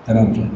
تمام كده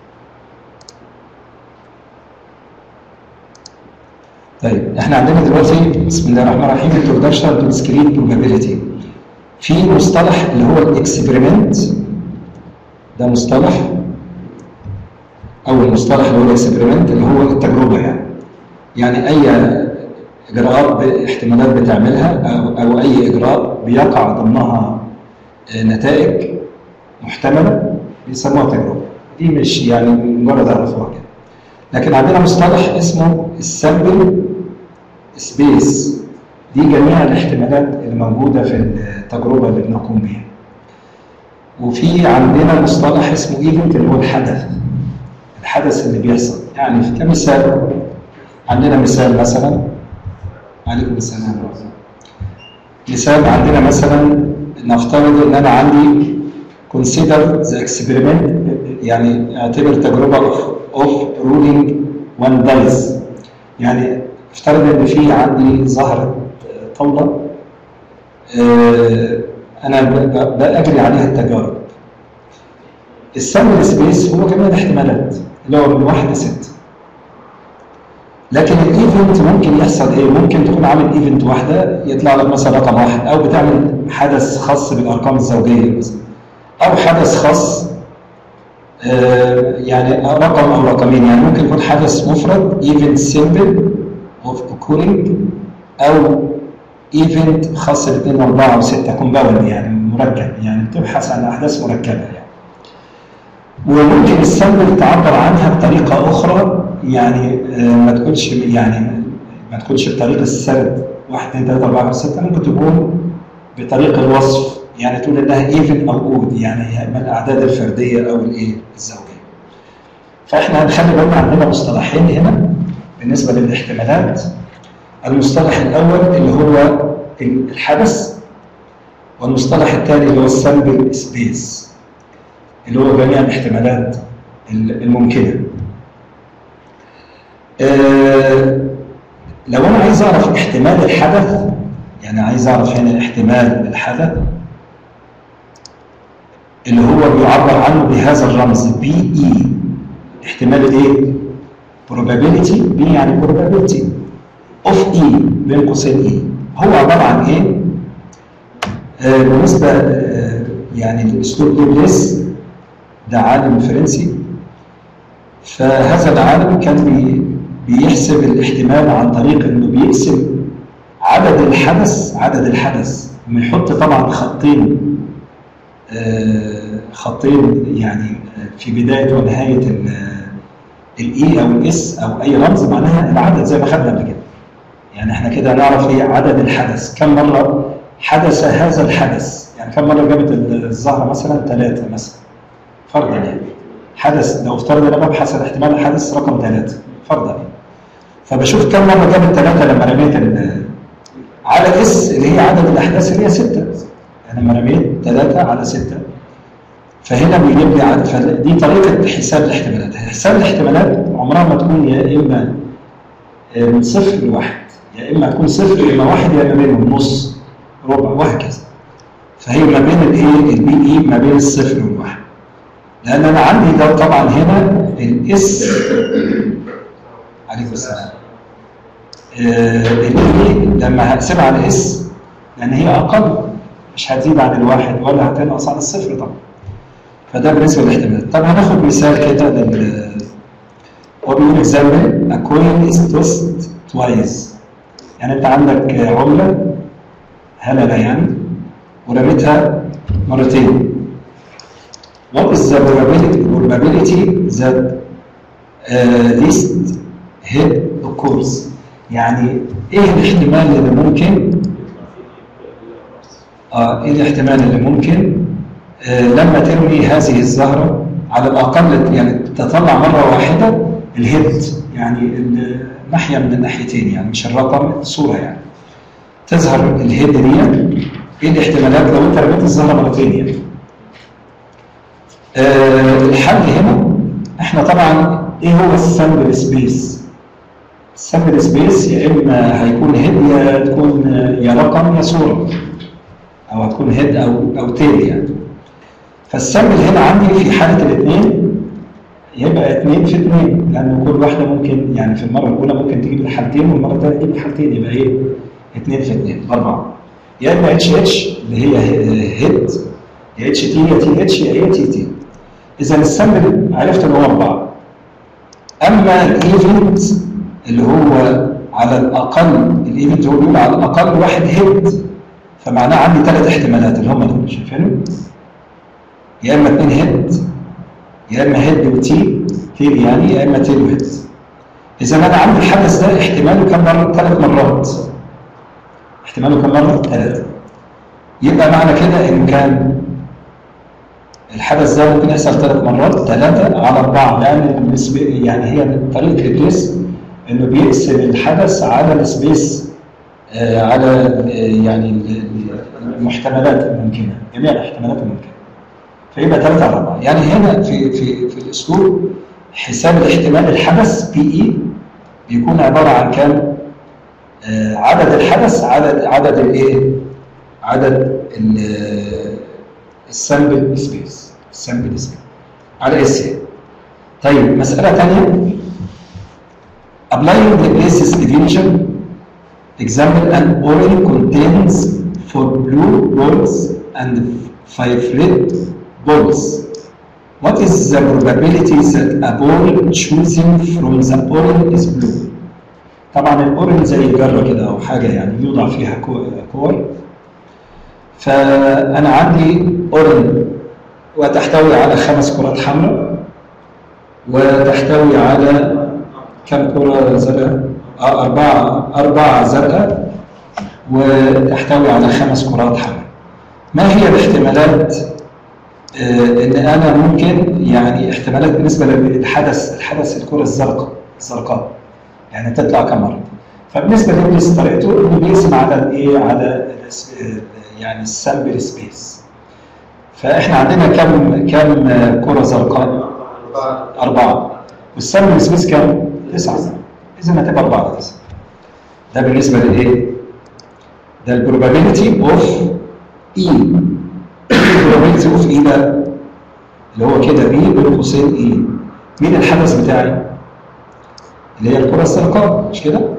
طيب احنا عندنا دلوقتي بسم الله الرحمن الرحيم introduction to discrete probability في مصطلح اللي هو الاكسبيرمنت ده مصطلح اول مصطلح اللي هو الاكسبيرمنت اللي هو التجربه يعني يعني اي اجراءات احتمالات بتعملها او او اي اجراء بيقع ضمنها نتائج محتمله بيسموها تجربه دي مش يعني مجرد عرفوها كده لكن عندنا مصطلح اسمه السامبل سبيس دي جميع الاحتمالات اللي موجوده في التجربه اللي بنقوم بيها وفي عندنا مصطلح اسمه ايفنت اللي هو الحدث الحدث اللي بيحصل يعني كمثال عندنا مثال مثلا عليكم السلام ورحمه مثال عندنا مثلا نفترض ان انا عندي consider the experiment يعني اعتبر تجربه of ruling one dice يعني افترض ان في عندي زهره طاوله انا باجري عليها التجارب السامبل سبيس هو جميع الاحتمالات اللي هو من واحد لستة لكن الايفنت ممكن يحصل ايه؟ ممكن تكون عامل ايفنت واحده يطلع لك مثلا رقم واحد او بتعمل حدث خاص بالارقام الزوجيه مثلا او حدث خاص آه يعني رقم او رقمين يعني ممكن يكون حدث مفرد ايفنت سيمبل اوف occurring او ايفنت خاص باثنين واربعه وسته كومباوند يعني مركب يعني بتبحث عن احداث مركبه يعني وممكن السامبل تعبر عنها بطريقه اخرى يعني ما تكونش يعني ما تكونش بطريقه السرد 1 2 3 4 5 6 ممكن تكون بطريقه الوصف يعني تقول انها ايفن او اود يعني من الاعداد الفرديه او الايه الزوجيه. فاحنا هنخلي بالنا عندنا مصطلحين هنا بالنسبه للاحتمالات المصطلح الاول اللي هو الحدث والمصطلح الثاني اللي هو السامبل سبيس اللي هو جميع الاحتمالات الممكنه. أه لو انا عايز اعرف احتمال الحدث يعني عايز اعرف هنا احتمال الحدث اللي هو بيعبر عنه بهذا الرمز بي اي احتمال الايه؟ probability بي يعني probability اوف اي بين قوسين اي هو عباره عن ايه؟ آه بالنسبه آه يعني الاسلوب ليبليس ده عالم فرنسي فهذا العالم كان بي بيحسب الاحتمال عن طريق انه بيقسم عدد الحدث عدد الحدث ويحط طبعا خطين آه خطين يعني في بدايه ونهايه الاي او الاس او اي رمز معناها العدد زي ما خدنا قبل كده. يعني احنا كده نعرف ايه عدد الحدث كم مره حدث هذا الحدث يعني كم مره جابت الزهره مثلا ثلاثه مثلا فرضا يعني حدث لو افترض انا ببحث عن احتمال الحدث رقم ثلاثه فرضا يعني فبشوف كم مره جابت ثلاثه لما رميت على اس اللي هي عدد الاحداث اللي هي سته يعني لما رميت ثلاثه على سته فهنا بيجيب لي عدد فدي طريقه حساب الاحتمالات حساب الاحتمالات عمرها ما تكون يا اما من صفر لواحد يا اما تكون صفر يا اما واحد يا اما بينهم نص ربع وهكذا فهي ما بين الايه البي اي ما بين الصفر والواحد لان انا عندي ده طبعا هنا الاس عليكم السلام الاي لما هقسمها على اس لان هي اقل مش هتزيد عن الواحد ولا هتنقص عن الصفر طبعا فده بالنسبه للاحتمالات طب هناخد مثال كده لل هو بيقول example a coin is tossed twice يعني انت عندك عمله هلله يعني ورميتها مرتين what is the probability probability that uh, least hit occurs يعني ايه الاحتمال اللي ممكن اه ايه الاحتمال اللي ممكن آه لما ترمي هذه الزهره على الاقل يعني تطلع مره واحده الهيد يعني الناحيه من الناحيتين يعني مش الرقم الصوره يعني تظهر الهيد دي ايه الاحتمالات لو انت رميت الزهره مرتين يعني آه الحل هنا احنا طبعا ايه هو السامبل سبيس السامبل سبيس يا اما هيكون هيد يا تكون يا رقم يا صوره او هتكون هيد او او تيل يعني فالسامبل هنا عندي في حاله الاثنين يبقى اثنين في اثنين لان كل واحده ممكن يعني في المره الاولى ممكن تجيب الحالتين والمره الثانيه تجيب الحالتين يبقى ايه؟ اثنين في اثنين اربعه يا اما اتش اتش اللي هي هيد يا اتش تي يا تي اتش يا هي تي تي اذا السامبل عرفت ان هو اربعه اما الايفنت اللي هو على الاقل الايفنت هو بيقول على الاقل واحد هيد فمعناه عندي ثلاث احتمالات اللي هم دول شايفينهم؟ يا اما اثنين هيد يا اما هيد وتي تيل يعني يا اما تيل وهيد اذا انا عندي الحدث ده احتماله كم مره؟ ثلاث مرات احتماله كم مره؟ ثلاثه يبقى معنى كده ان كان الحدث ده ممكن يحصل ثلاث مرات ثلاثه على اربعه لان النسبه يعني هي طريقه القياس انه بيقسم الحدث على السبيس آه على آه يعني المحتملات الممكنه جميع الاحتمالات الممكنه فيبقى 3 على 4 يعني هنا في في في الاسلوب حساب الاحتمال الحدث بي اي بيكون عباره عن كام؟ آه عدد الحدث عدد عدد الايه؟ عدد السامبل سبيس السامبل سبيس على اس طيب مساله ثانيه applying the basis division example an oil contains four blue balls and five red balls. What is the probability that a ball chosen from the oil is blue? طبعا الاورن زي الجره كده او حاجه يعني يوضع فيها كور فانا عندي اورن وتحتوي على خمس كرات حمراء وتحتوي على كم كره زرقاء؟ آه أربعة أربعة زرقاء وتحتوي على خمس كرات حمراء. ما هي الاحتمالات آه ان انا ممكن يعني احتمالات بالنسبه للحدث الحدث الكره الزرقاء الزرقاء يعني تطلع كم مره فبالنسبه لابليس طريقته انه بيقسم على الايه على يعني السامبل سبيس فاحنا عندنا كم كم كره زرقاء؟ اربعه والسامبل سبيس كم؟ تسعه اذا هتبقى اربعه تسعه ده بالنسبه للايه؟ ده البروبابيلتي اوف اي البروبابيلتي اوف اي ده اللي هو كده بي بين قوسين اي مين الحدث بتاعي؟ اللي هي الكره الزرقاء مش كده؟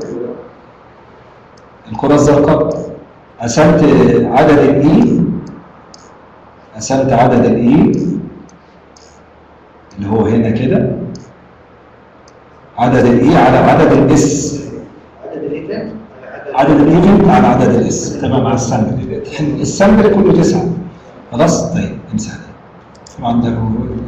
الكره الزرقاء قسمت عدد الاي قسمت عدد الاي اللي هو هنا كده عدد الاي على عدد الاس عدد الايفنت عدد الايفنت على عدد الاس تمام على السامبل السامبل كله تسعه خلاص طيب امسح ده طبعا ده هو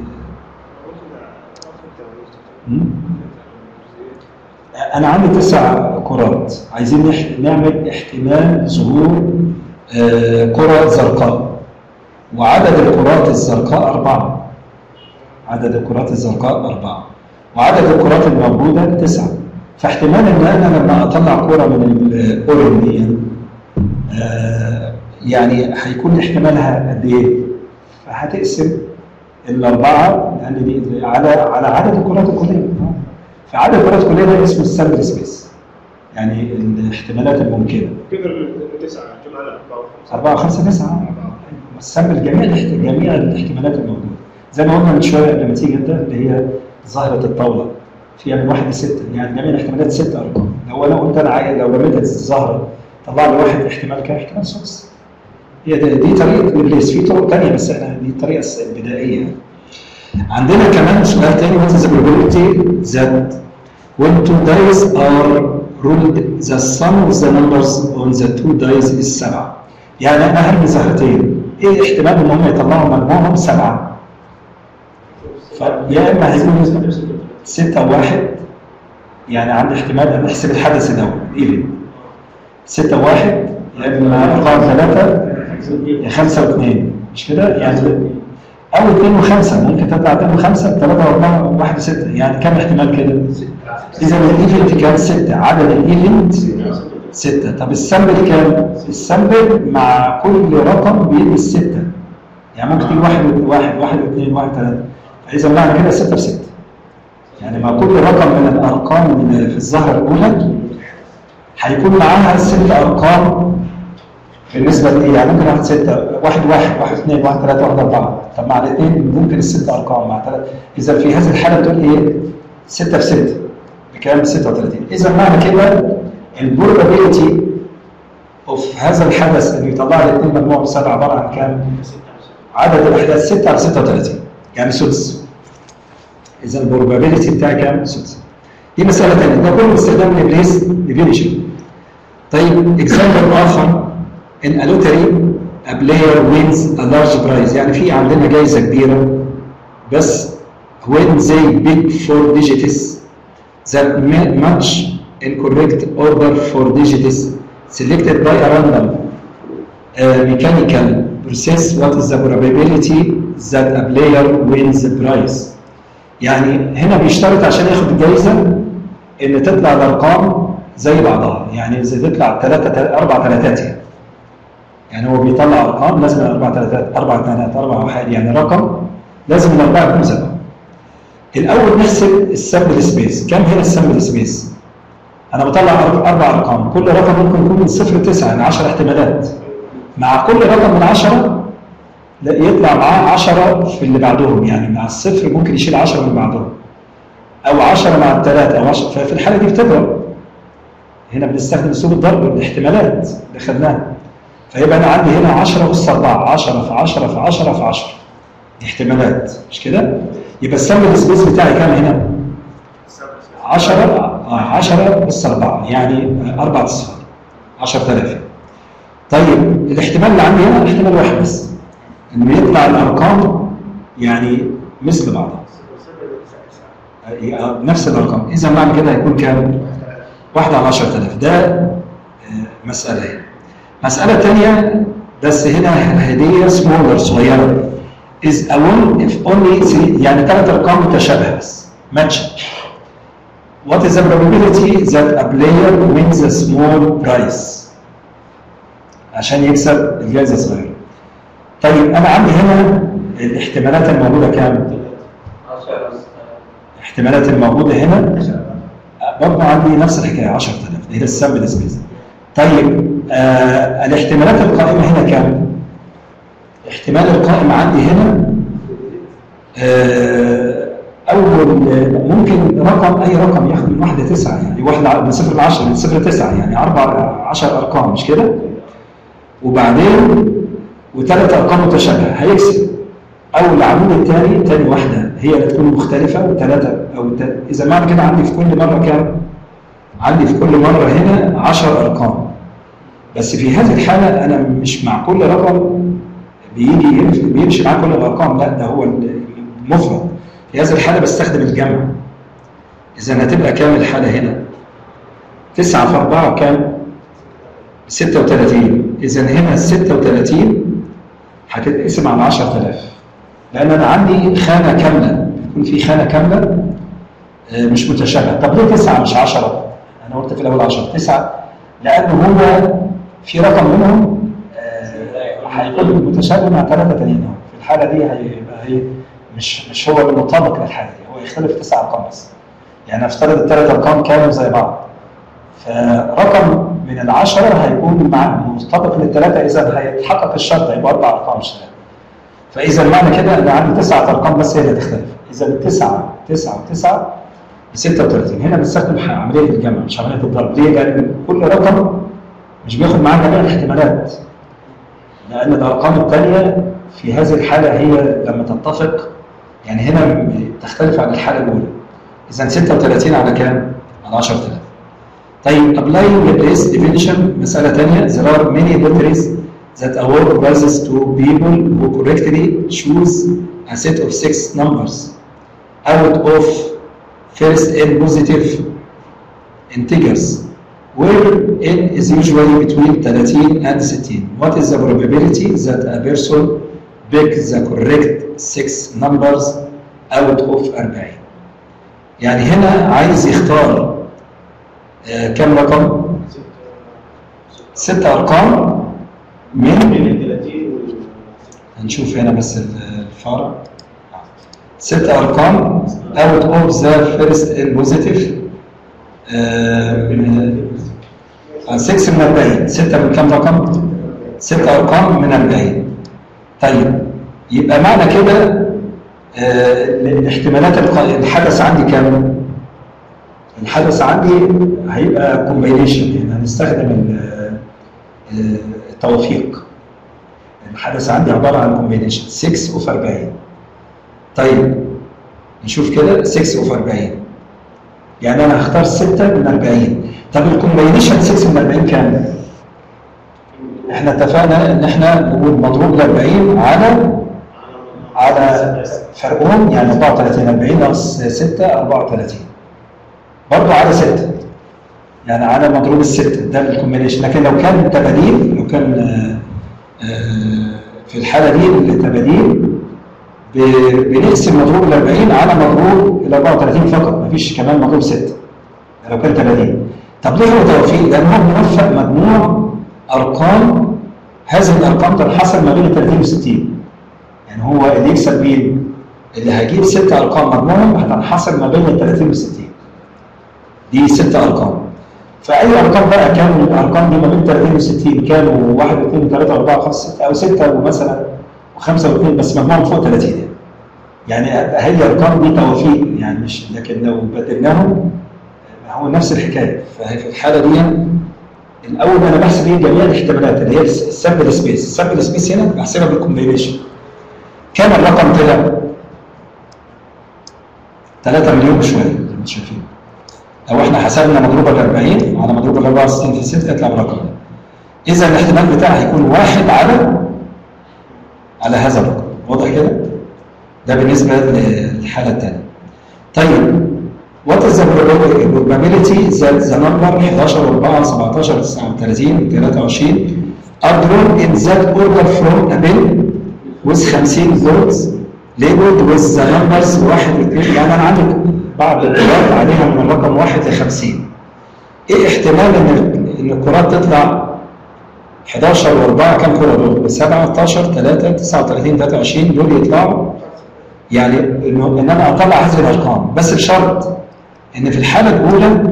انا عندي تسع كرات عايزين نح- نعمل احتمال ظهور آه، كره زرقاء وعدد الكرات الزرقاء اربعه عدد الكرات الزرقاء اربعه وعدد الكرات الموجوده تسعه فاحتمال ان انا لما اطلع كره من الاورن دي آه، يعني هيكون احتمالها قد ايه؟ فهتقسم الاربعه لان دي على على عدد الكرات الكليه فعدد الكرات الكليه ده اسمه السامبل سبيس يعني الاحتمالات الممكنه كده تسعه جمعه لا أربعة خمسة تسعة السامبل جميع الاحت- جميع الاحتمالات الموجودة زي ما قلنا من شوية قبل ما تيجي أنت اللي هي ظاهرة الطاولة فيها من واحد لستة يعني جميع الاحتمالات ست أرقام لو أنا قلت أنا عايز لو رميت الزهرة طلع لي واحد احتمال كام احتمال سدس هي دي, دي طريقة الإبليس في طرق تانية بس أنا دي الطريقة البدائية عندنا كمان سؤال تاني what is the probability that when two dice are rolled the sum of the numbers on the two dice is سبعة يعني أنا هرمي زهرتين إيه احتمال إن هم يطلعوا مجموعهم سبعة فيا إما هيكون ستة وواحد يعني عندي احتمال أن نحسب الحدث ده إيفن ستة وواحد يا إما أرقام ثلاثة يا خمسة واثنين مش كده؟ يعني أو اثنين وخمسة ممكن تطلع اثنين وخمسة ثلاثة وأربعة وواحد وستة يعني كم احتمال كده؟ إذا الإيفنت كام ستة عدد الإيفنت ستة طب السامبل كام؟ السامبل مع كل رقم بيدي ستة يعني ممكن تيجي واحد واحد واحد واثنين واحد ثلاثة فإذا معنى كده ستة في ستة يعني مع كل رقم من الأرقام اللي في الزهرة الأولى هيكون معاها ست أرقام بالنسبه لايه؟ يعني ممكن واحد سته واحد واحد واحد اثنين واحد ثلاثه واحد اربعه طب مع الاثنين ممكن الست ارقام مع ثلاثه اذا في هذه الحاله بتقول ايه؟ سته في سته بكام؟ ب 36 اذا معنى كده البروبابيلتي اوف هذا الحدث انه يطلع لي اثنين مجموع سبعه عباره عن كام؟ عدد الاحداث 6 على 36 يعني سدس اذا البروبابيلتي بتاعي كام؟ سدس دي مساله ثانيه ده كله باستخدام الابليس ديفينيشن طيب اكزامبل اخر ان a lottery a player wins a large prize يعني في عندنا جائزه كبيره بس when they pick four digits that ma- match in correct order for digits selected by a random uh, mechanical process what is the probability that a player wins the prize يعني هنا بيشترط عشان ياخد الجائزه ان تطلع الارقام زي بعضها يعني اذا تطلع ثلاثه اربع ثلاثات يعني يعني هو بيطلع ارقام لازم اربع ثلاثات اربع اثنينات اربع واحد يعني رقم لازم الاربعه يكونوا زي بعض الاول نحسب السامبل سبيس كم هنا السامبل سبيس انا بطلع أرب- اربع ارقام كل رقم ممكن يكون من صفر لتسعه يعني 10 احتمالات مع كل رقم من 10 لا يطلع معاه 10 في اللي بعدهم يعني مع الصفر ممكن يشيل 10 من بعدهم او 10 مع الثلاثه او 10 ففي الحاله دي بتضرب هنا بنستخدم اسلوب الضرب الاحتمالات اللي خدناها فيبقى انا عندي هنا 10 اس 4 10 في 10 في 10 في 10 دي احتمالات مش كده؟ يبقى السامبل سبيس بتاعي كام هنا؟ 10 اه 10 اس 4 يعني اربع اصفار 10000 طيب الاحتمال اللي عندي هنا احتمال واحد بس انه يطلع الارقام يعني مثل بعضها آه، نفس الارقام اذا معنى كده هيكون كام؟ واحدة على 10000 ده آه، مسألة هنا. مسألة تانية بس هنا هدية سمولر صغيرة is a one if only three يعني ثلاث أرقام متشابهة بس match What is the probability that a player wins a small prize عشان يكسب الجائزة الصغيرة طيب أنا عندي هنا الاحتمالات الموجودة كام؟ الاحتمالات الموجودة هنا برضه عندي نفس الحكايه 10000 ده هي السامبل سبيس طيب آه الاحتمالات القائمه هنا كام؟ احتمال القائم عندي هنا آه اول ممكن رقم اي رقم ياخد من واحده تسعه يعني واحده من صفر ل 10 من صفر ل 9 يعني اربع 10 ارقام مش كده؟ وبعدين وثلاث ارقام متشابهه هيكسب او العمود الثاني ثاني واحده هي اللي تكون مختلفه وثلاثه او الت- اذا معنى كده عندي في كل مره كام؟ عندي في كل مره هنا 10 ارقام بس في هذه الحاله انا مش مع كل رقم بيجي يمشي- بيمشي معاه كل الارقام لا ده هو المفرد في هذه الحاله بستخدم الجمع اذا هتبقى كام الحاله هنا؟ 9 في 4 كام؟ 36 اذا هنا ال 36 هتتقسم على 10000 لان انا عندي خانه كامله يكون في خانه كامله آه، مش متشابهه طب ليه 9 مش 10 انا قلت في الاول 10 9 لانه هو في رقم منهم آه، هيكون متشابه مع ثلاثه تانيين أهو. في الحاله دي هيبقى هي مش مش هو المطابق للحاله دي هو يختلف تسع ارقام بس يعني افترض الثلاث ارقام كانوا زي بعض فرقم من العشرة هيكون مع مطابق للثلاثة إذا هيتحقق الشرط هيبقى أربع أرقام مش ثلاثة. فإذا معنى كده أن عندي تسعة أرقام بس هي اللي تختلف. إذا التسعة تسعة وتسعة ب 36 هنا بنستخدم ح- عملية الجمع مش عملية الضرب ليه؟ لأن كل رقم مش بياخد معاه جميع الاحتمالات. لأن الأرقام الثانية في هذه الحالة هي لما تتفق يعني هنا تختلف عن الحالة الأولى. إذا 36 على كام؟ على 10000. طيب applying the place definition مسألة ثانية there are many lotteries that award prizes to people who correctly choose a set of six numbers out of first n positive integers where n is usually between 30 and 60. What is the probability that a person picks the correct six numbers out of 40? يعني هنا عايز يختار آه، كم رقم؟ ست أرقام من من ال 30 وال هنشوف هنا بس ال- الفارة ست أرقام out of the first and positive آه، من 6 من 40 ستة من كم رقم؟ ست ارقام من 40 طيب يبقى معنى كده آه، الاحتمالات الق- الحدث عندي كام؟ الحدث عندي هيبقى كومبينيشن يعني هنستخدم ال- آه، التوفيق الحدث عندي عباره عن كومبينيشن 6 اوف 40 طيب نشوف كده 6 اوف 40 يعني انا هختار 6 من 40 طب الكومبينيشن 6 من 40 كام؟ احنا اتفقنا ان احنا نقول مضروب ال 40 على على فرقهم يعني 34 40 ناقص 6 34 برضه على 6 يعني على مضروب الستة ده الكومبينيشن لكن لو كان تباديل لو كان آه، آه، في الحالة دي التباديل ب- بنقسم مضروب ال 40 على مضروب ال 34 فقط مفيش كمان مضروب 6 لو كان تباديل طب ليه هو توفيق؟ لأن هو موفق مجموع أرقام هذه الأرقام تنحصر ما بين ال 30 و 60 يعني هو اللي يكسب مين؟ اللي هيجيب ست ارقام مجموعهم هتنحصر ما بين ال 30 و 60 دي ست ارقام فاي ارقام بقى كانوا الارقام دي ما بين 30 و 60 كانوا 1 2 3 4 5 6 او 6 ومثلا و5 و2 بس مجموعهم فوق 30 يعني هي الارقام دي توافيق يعني مش لكن لو بدلناهم هو نفس الحكايه فهي في الحاله دي الاول انا بحسب ايه جميع الاحتمالات اللي هي السامبل سبيس السامبل سبيس هنا بحسبها بالكومبينيشن كام الرقم طلع 3 مليون وشويه زي ما انتم شايفين لو احنا حسبنا مضروبه ال 40 على مضروبه ال 64 في 6 يطلع الرقم ده اذا الاحتمال بتاعها هيكون واحد على على هذا الرقم واضح كده ده بالنسبه للحاله الثانيه طيب what is the probability that the number 11 4 17 39 23 are drawn in that order from a bill with 50 votes labeled with the numbers 1 و 2 يعني انا عندي بعض الكرات عليها من الرقم 1 ل 50 ايه احتمال ان ان الكرات تطلع 11 و4 كام كره دول؟ 17 3 39 23 دول يطلعوا يعني انه ان انا اطلع هذه الارقام بس بشرط ان في الحاله الاولى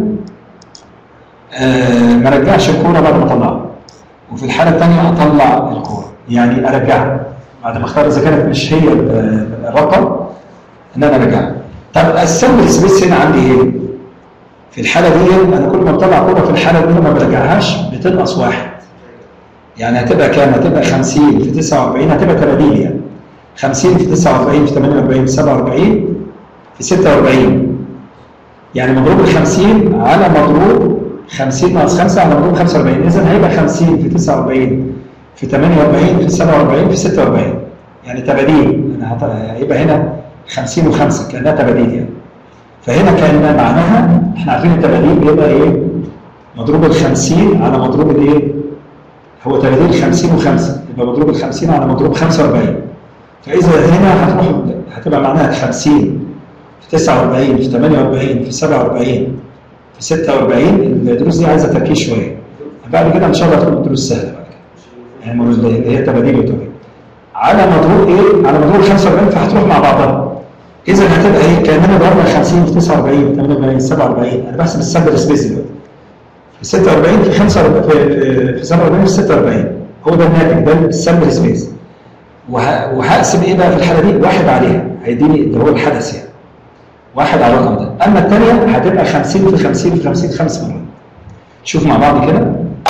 آه ما ارجعش الكوره بعد ما اطلعها وفي الحاله الثانيه اطلع الكوره يعني ارجعها بعد ما اختار اذا كانت مش هي الرقم ان انا ارجعها طب السمبل سبيس هنا عندي ايه؟ في الحاله دي انا كل ما بطلع كوره في الحاله دي ما برجعهاش بتنقص واحد يعني هتبقى كام؟ هتبقى 50 في 49 هتبقى تباديل يعني 50 في 49 في 48 في 47 في 46 يعني مضروب ال 50 على مضروب 50 ناقص 5 على مضروب 45 اذا هيبقى 50 في 49 في 48 في 47 في 46 يعني تباديل انا هط... هيبقى هنا 50 و5 كانها تباديل يعني فهنا كان معناها احنا عارفين التباديل بيبقى ايه؟ مضروب ال 50 على مضروب الايه؟ هو تباديل 50 و5 يبقى مضروب ال 50 على مضروب 45 فاذا هنا هتروح هتبقى معناها 50 في 49 في 48 في 47 في 46 الدروس دي عايزه تركيز شويه بعد كده ان شاء الله تكون دروس سهله بعد كده يعني اللي هي تباديل وتباديل على مضروب ايه؟ على مضروب 45 فهتروح مع بعضها اذا هتبقى ايه؟ كاننا ضربنا 50 في 49 في 48 في 47 انا بحسب السامبل سبيس دلوقتي في 46 في 45 في في 47 في 46 هو ده الناتج ده السامبل سبيس وه... وهقسم ايه بقى في الحاله دي؟ واحد عليها هيديني اللي هو الحدث يعني واحد على الرقم ده اما الثانيه هتبقى 50 في 50 في 50 خمس مرات شوف مع بعض كده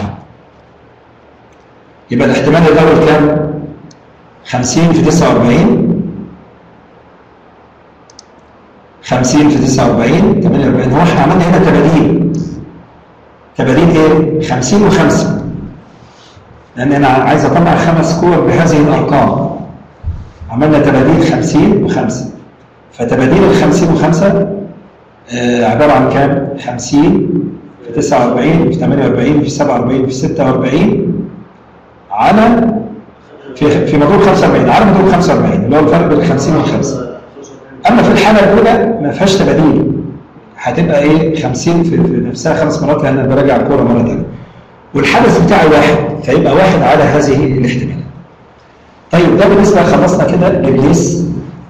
يبقى الاحتمال الاول كام 50 في 49 50 في 49 48 هو احنا عملنا هنا تباديل تباديل ايه 50 و5 لان انا عايز اطلع خمس كور بهذه الارقام عملنا تباديل 50 و5 فتباديل ال 50 و5 آه عباره عن كام؟ 50 في 49 في 48 في 47 في 46 على في في مضروب 45 على مضروب 45 اللي هو الفرق بين ال 50 وال 5 اما في الحاله الاولى ما فيهاش تباديل هتبقى ايه 50 في, في نفسها خمس مرات لان انا براجع الكوره مره ثانيه والحدث بتاعي واحد فيبقى واحد على هذه الاحتمالات طيب ده بالنسبه خلصنا كده لابليس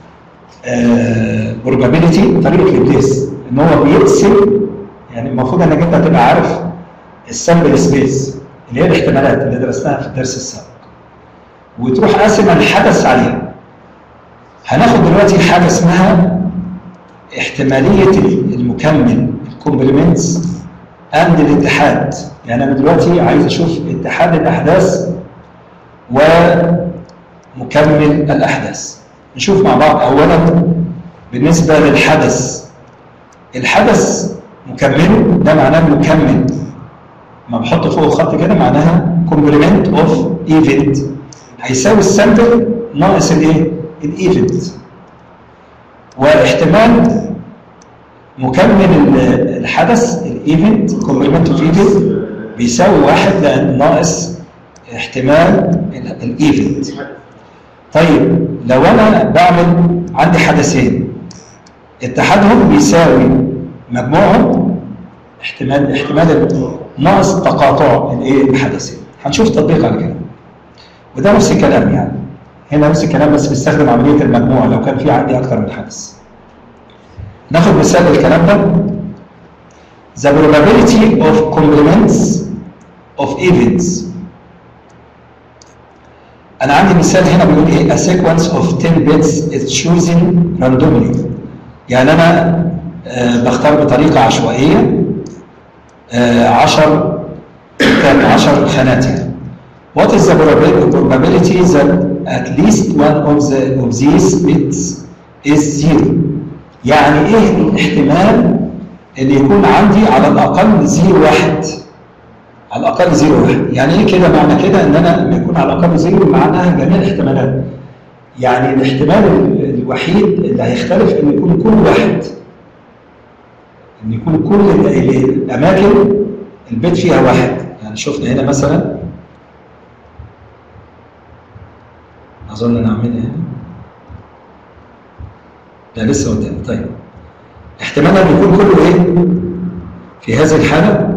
بروبابيلتي طريقه الابليس ان هو بيقسم يعني المفروض انك انت تبقى عارف السامبل سبيس اللي هي الاحتمالات اللي درسناها في الدرس السابق وتروح قاسم الحدث عليها هناخد دلوقتي حاجه اسمها احتماليه المكمل الكومبلمنتس اند الاتحاد يعني انا دلوقتي عايز اشوف اتحاد الاحداث ومكمل الاحداث نشوف مع بعض اولا بالنسبه للحدث الحدث مكمله ده معناه مكمل ما بحط فوق خط كده معناها كومبلمنت اوف ايفنت هيساوي السامبل ناقص الايه الايفنت واحتمال مكمل الحدث الايفنت كومبلمنت اوف ايفنت بيساوي واحد لان ناقص احتمال الايفنت طيب لو انا بعمل عندي حدثين اتحادهم بيساوي مجموعهم احتمال احتمال ناقص تقاطع الايه الحدثين هنشوف تطبيق على كده وده نفس الكلام يعني هنا نفس الكلام بس بيستخدم عمليه المجموع لو كان في عندي اكتر من حدث ناخد مثال للكلام ده the probability of complements of events انا عندي مثال هنا بيقول ايه a sequence of 10 bits is chosen randomly يعني انا آه بختار بطريقه عشوائيه آه 10 كام 10 خانات يعني what is the probability that at least one of the of these bits is zero يعني ايه الاحتمال ان يكون عندي على الاقل زيرو واحد على الاقل زيرو واحد يعني ايه كده معنى كده ان انا لما يكون على الاقل زيرو معناها جميع الاحتمالات يعني الاحتمال الوحيد اللي هيختلف ان يكون كل واحد ان يكون كل الاماكن البيت فيها واحد يعني شفنا هنا مثلا اظن انا عاملها هنا لا لسه قدامي طيب احتمال ان يكون كله ايه في هذه الحاله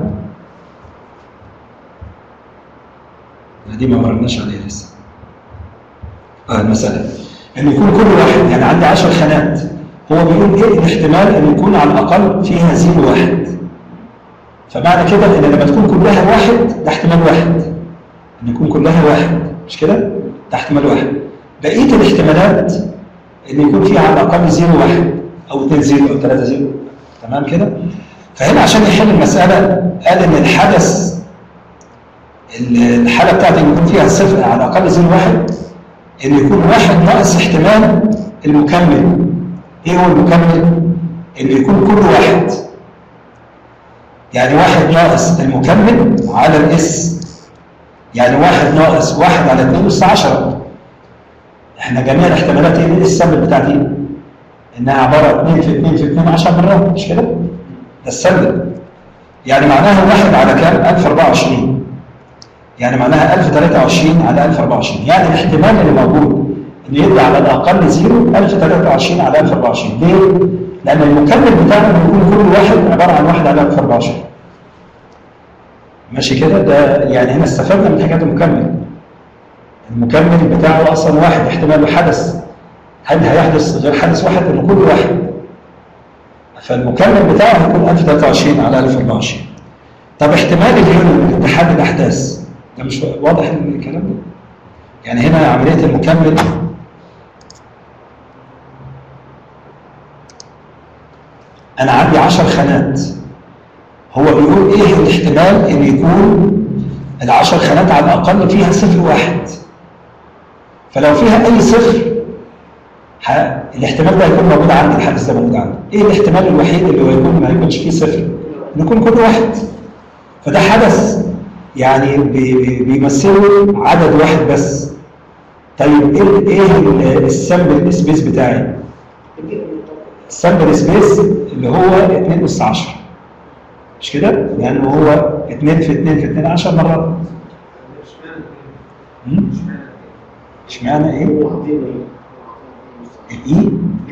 دي ما مرناش عليها لسه اه المساله ان يكون كل واحد يعني عندي 10 خانات هو بيقول ايه الاحتمال ان يكون على الاقل فيها زيرو واحد فمعنى كده ان لما تكون كلها واحد ده احتمال واحد ان يكون كلها واحد مش كده ده احتمال واحد بقيه الاحتمالات ان يكون فيها على الاقل زيرو واحد او 2 زيرو او 3 زيرو تمام كده فهنا عشان يحل المساله قال ان الحدث الحاله بتاعتي ان يكون فيها صفر على الاقل زيرو واحد ان يكون واحد ناقص احتمال المكمل ايه هو المكمل ان يكون كل واحد يعني واحد ناقص المكمل على الاس يعني واحد ناقص واحد على 2 اس 10 احنا جميع الاحتمالات ايه السبب بتاعتي انها عباره 2 في 2 في 2 10 مرات مش كده ده السبب يعني معناها واحد على كام 1024 يعني معناها 1023 على 1024 يعني الاحتمال اللي موجود ان يدي على الاقل زيرو 1023 على 1024 ليه؟ لان المكمل بتاعنا بيكون كل واحد عباره عن واحد على 1024 ماشي كده ده يعني هنا استفدنا من حكايه المكمل المكمل بتاعه اصلا واحد احتماله حدث هل هيحدث غير حدث واحد ولا كل واحد فالمكمل بتاعه هيكون 1023 على 1024 طب احتمال اليونيون اتحاد الاحداث ده مش واضح الكلام ده يعني هنا عمليه المكمل انا عندي 10 خانات هو بيقول ايه الاحتمال ان يكون العشر خانات على الاقل فيها صفر واحد فلو فيها اي صفر ح... الاحتمال ده هيكون موجود عندي الحدث ده موجود عندي ايه الاحتمال الوحيد اللي هو يكون ما يكونش فيه صفر ان يكون كل واحد فده حدث يعني بي... بيمثله عدد واحد بس طيب ايه ايه السامبل سبيس بتاعي السامبل سبيس اللي هو 2 اس 10 مش كده؟ لأنه هو 2 في 2 في 2 10 مرات. اشمعنى ايه؟ الاي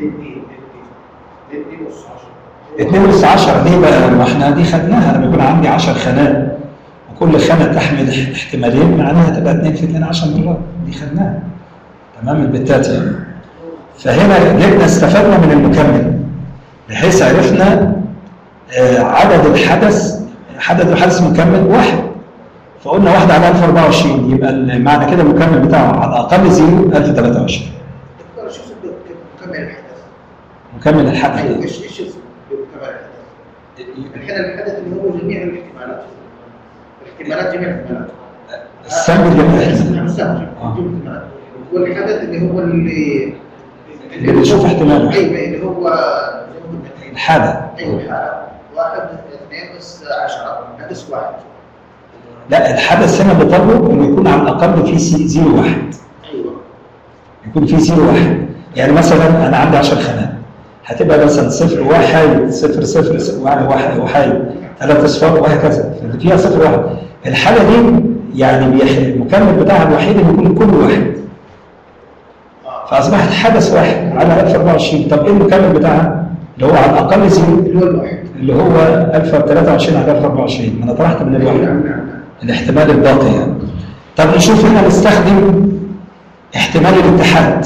2 اس 10 ليه بقى؟ ما احنا دي خدناها لما يكون عندي 10 خانات وكل خانه تحمل احتمالين معناها تبقى 2 في 2 10 مرات دي خدناها تمام البتات يعني فهنا جبنا استفدنا من المكمل بحيث عرفنا عدد الحدث عدد الحدث مكمل واحد فقلنا واحده على 1024 يبقى المعنى كده المكمل بتاعه على الاقل زيرو 1023 دكتور شو اسمه مكمل الحدث؟ مكمل الحد ايوه ايش ايش اسمه مكمل الحدث؟ الحين الحدث اللي هو جميع الاحتمالات الاحتمالات جميع الاحتمالات السلب جميع الاحتمالات. السلب آه. جميع الاحتمالات والحدث اللي هو اللي اللي بنشوف احتماله. ايوه اللي هو زي ما قلنا الحاله ايوه حالة. واحد اثنين بس 10 حدث واحد لا الحدث هنا بطلبه انه يكون على الاقل فيه سي- زيرو واحد ايوه يكون فيه زيرو واحد يعني مثلا انا عندي 10 خانات هتبقى مثلا صفر واحد صفر صفر صفر، واحد واحد واحد ثلاث اصفار وهكذا فاللي فيها صفر واحد الحاله دي يعني بيح- المكمل بتاعها الوحيد انه يكون كل واحد اه فاصبحت حدث واحد على 1024 طب ايه المكمل بتاعها؟ اللي هو على الاقل زيرو اللي هو الواحد اللي هو 1023 على 1024 ما انا طرحت من الواحد نعم نعم الاحتمال الباقي يعني طب نشوف هنا نستخدم احتمال الاتحاد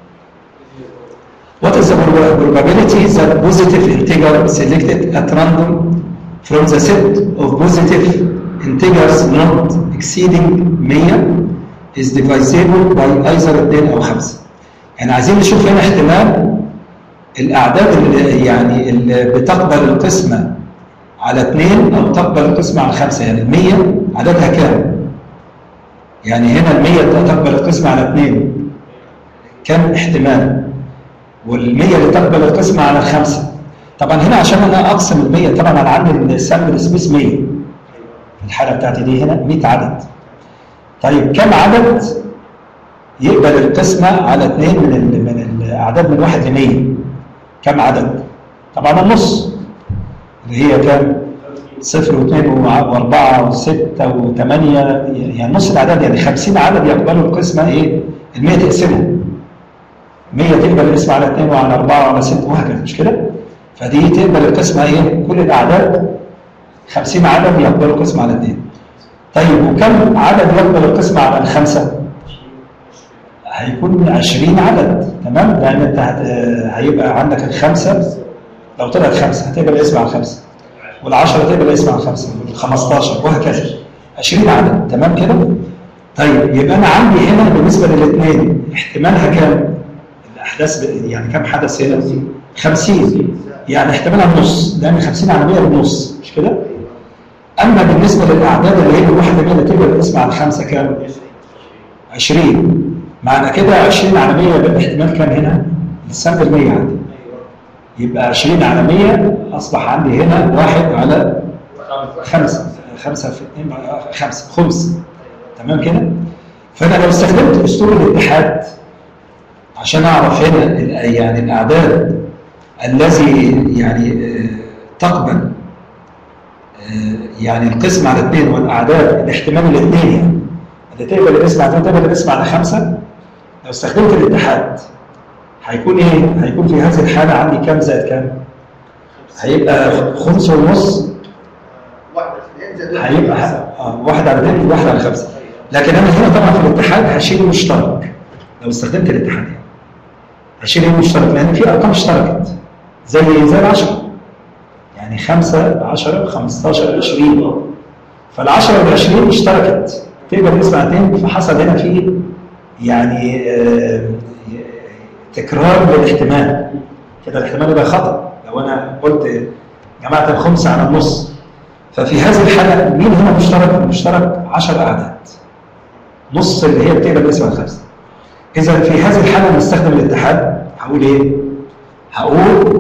What is the probability that positive integer selected at random from the set of positive integers not exceeding 100 is divisible by either 2 أو 5 يعني عايزين نشوف هنا احتمال الأعداد اللي يعني اللي بتقبل القسمة على 2 أو تقبل القسمة على 5 يعني ال 100 عددها كام؟ يعني هنا ال 100 تقبل القسمة على 2 كم احتمال؟ وال 100 اللي تقبل القسمة على الخمسة طبعا هنا عشان انا اقسم ال 100 طبعا انا عندي السامبل سبيس 100 في الحالة بتاعتي دي هنا 100 عدد طيب كم عدد يقبل القسمة على 2 من ال من الاعداد من 1 ل 100 كم عدد؟ طبعا النص اللي هي كام؟ صفر واثنين واربعه وسته وثمانيه يعني نص الاعداد يعني 50 عدد يقبلوا القسمه ايه؟ ال 100 تقسمهم 100 تقبل القسمه على 2 وعلى 4 وعلى 6 وهكذا مش كده؟ فدي تقبل القسمه ايه؟ كل الاعداد 50 عدد يقبلوا القسمه على 2 طيب وكم عدد يقبل القسمه على الخمسه؟ هيكون 20 عدد تمام؟ لان انت هت- هيبقى عندك الخمسه لو طلعت خمسه هتقبل الاسم على الخمسه والعشرة تقبل الاسم على الخمسه وال15 وهكذا 20 عدد تمام كده؟ طيب يبقى انا عندي هنا بالنسبه للاثنين احتمالها كام؟ الاحداث ب- يعني كام حدث هنا؟ 50 يعني احتمالها النص لان 50 على 100 بالنص مش كده؟ اما بالنسبه للاعداد اللي هي الواحده منها تقبل الاسم على الخمسه كام؟ 20 معنى كده 20 على 100 يبقى الاحتمال كام هنا؟ السامبل 100 عندي يبقى 20 على 100 اصبح عندي هنا واحد على خمسة خمسة في اثنين بقى خمسة خمس تمام كده؟ فأنا لو استخدمت أسلوب الاتحاد عشان أعرف هنا ال- يعني الأعداد الذي يعني آه، تقبل آه، يعني القسم على اثنين والأعداد الاحتمال الاثنين يعني اللي تقبل الاسم على اثنين تقبل الاسم على خمسة لو استخدمت الاتحاد هيكون ايه؟ هيكون في هذه الحالة عندي كام زائد كام؟ هيبقى خمس ونص واحد اثنين زائد واحد. هيبقى آه، واحد على اثنين واحد على خمسه لكن انا هنا طبعا في الاتحاد هشيل المشترك لو استخدمت الاتحاد يعني هشيل المشترك لان في ارقام اشتركت زي زي ال 10 يعني 5 10 15 20 فال 10 وال 20 اشتركت تقدر تسمع اثنين فحصل هنا في يعني آه، تكرار للاحتمال كده الاحتمال يبقى خطا لو انا قلت جمعت الخمسه على النص ففي هذه الحالة مين هنا مشترك؟ المشترك 10 أعداد نص اللي هي بتقبل الاسم الخمسة إذا في هذه الحالة نستخدم الاتحاد هقول إيه؟ هقول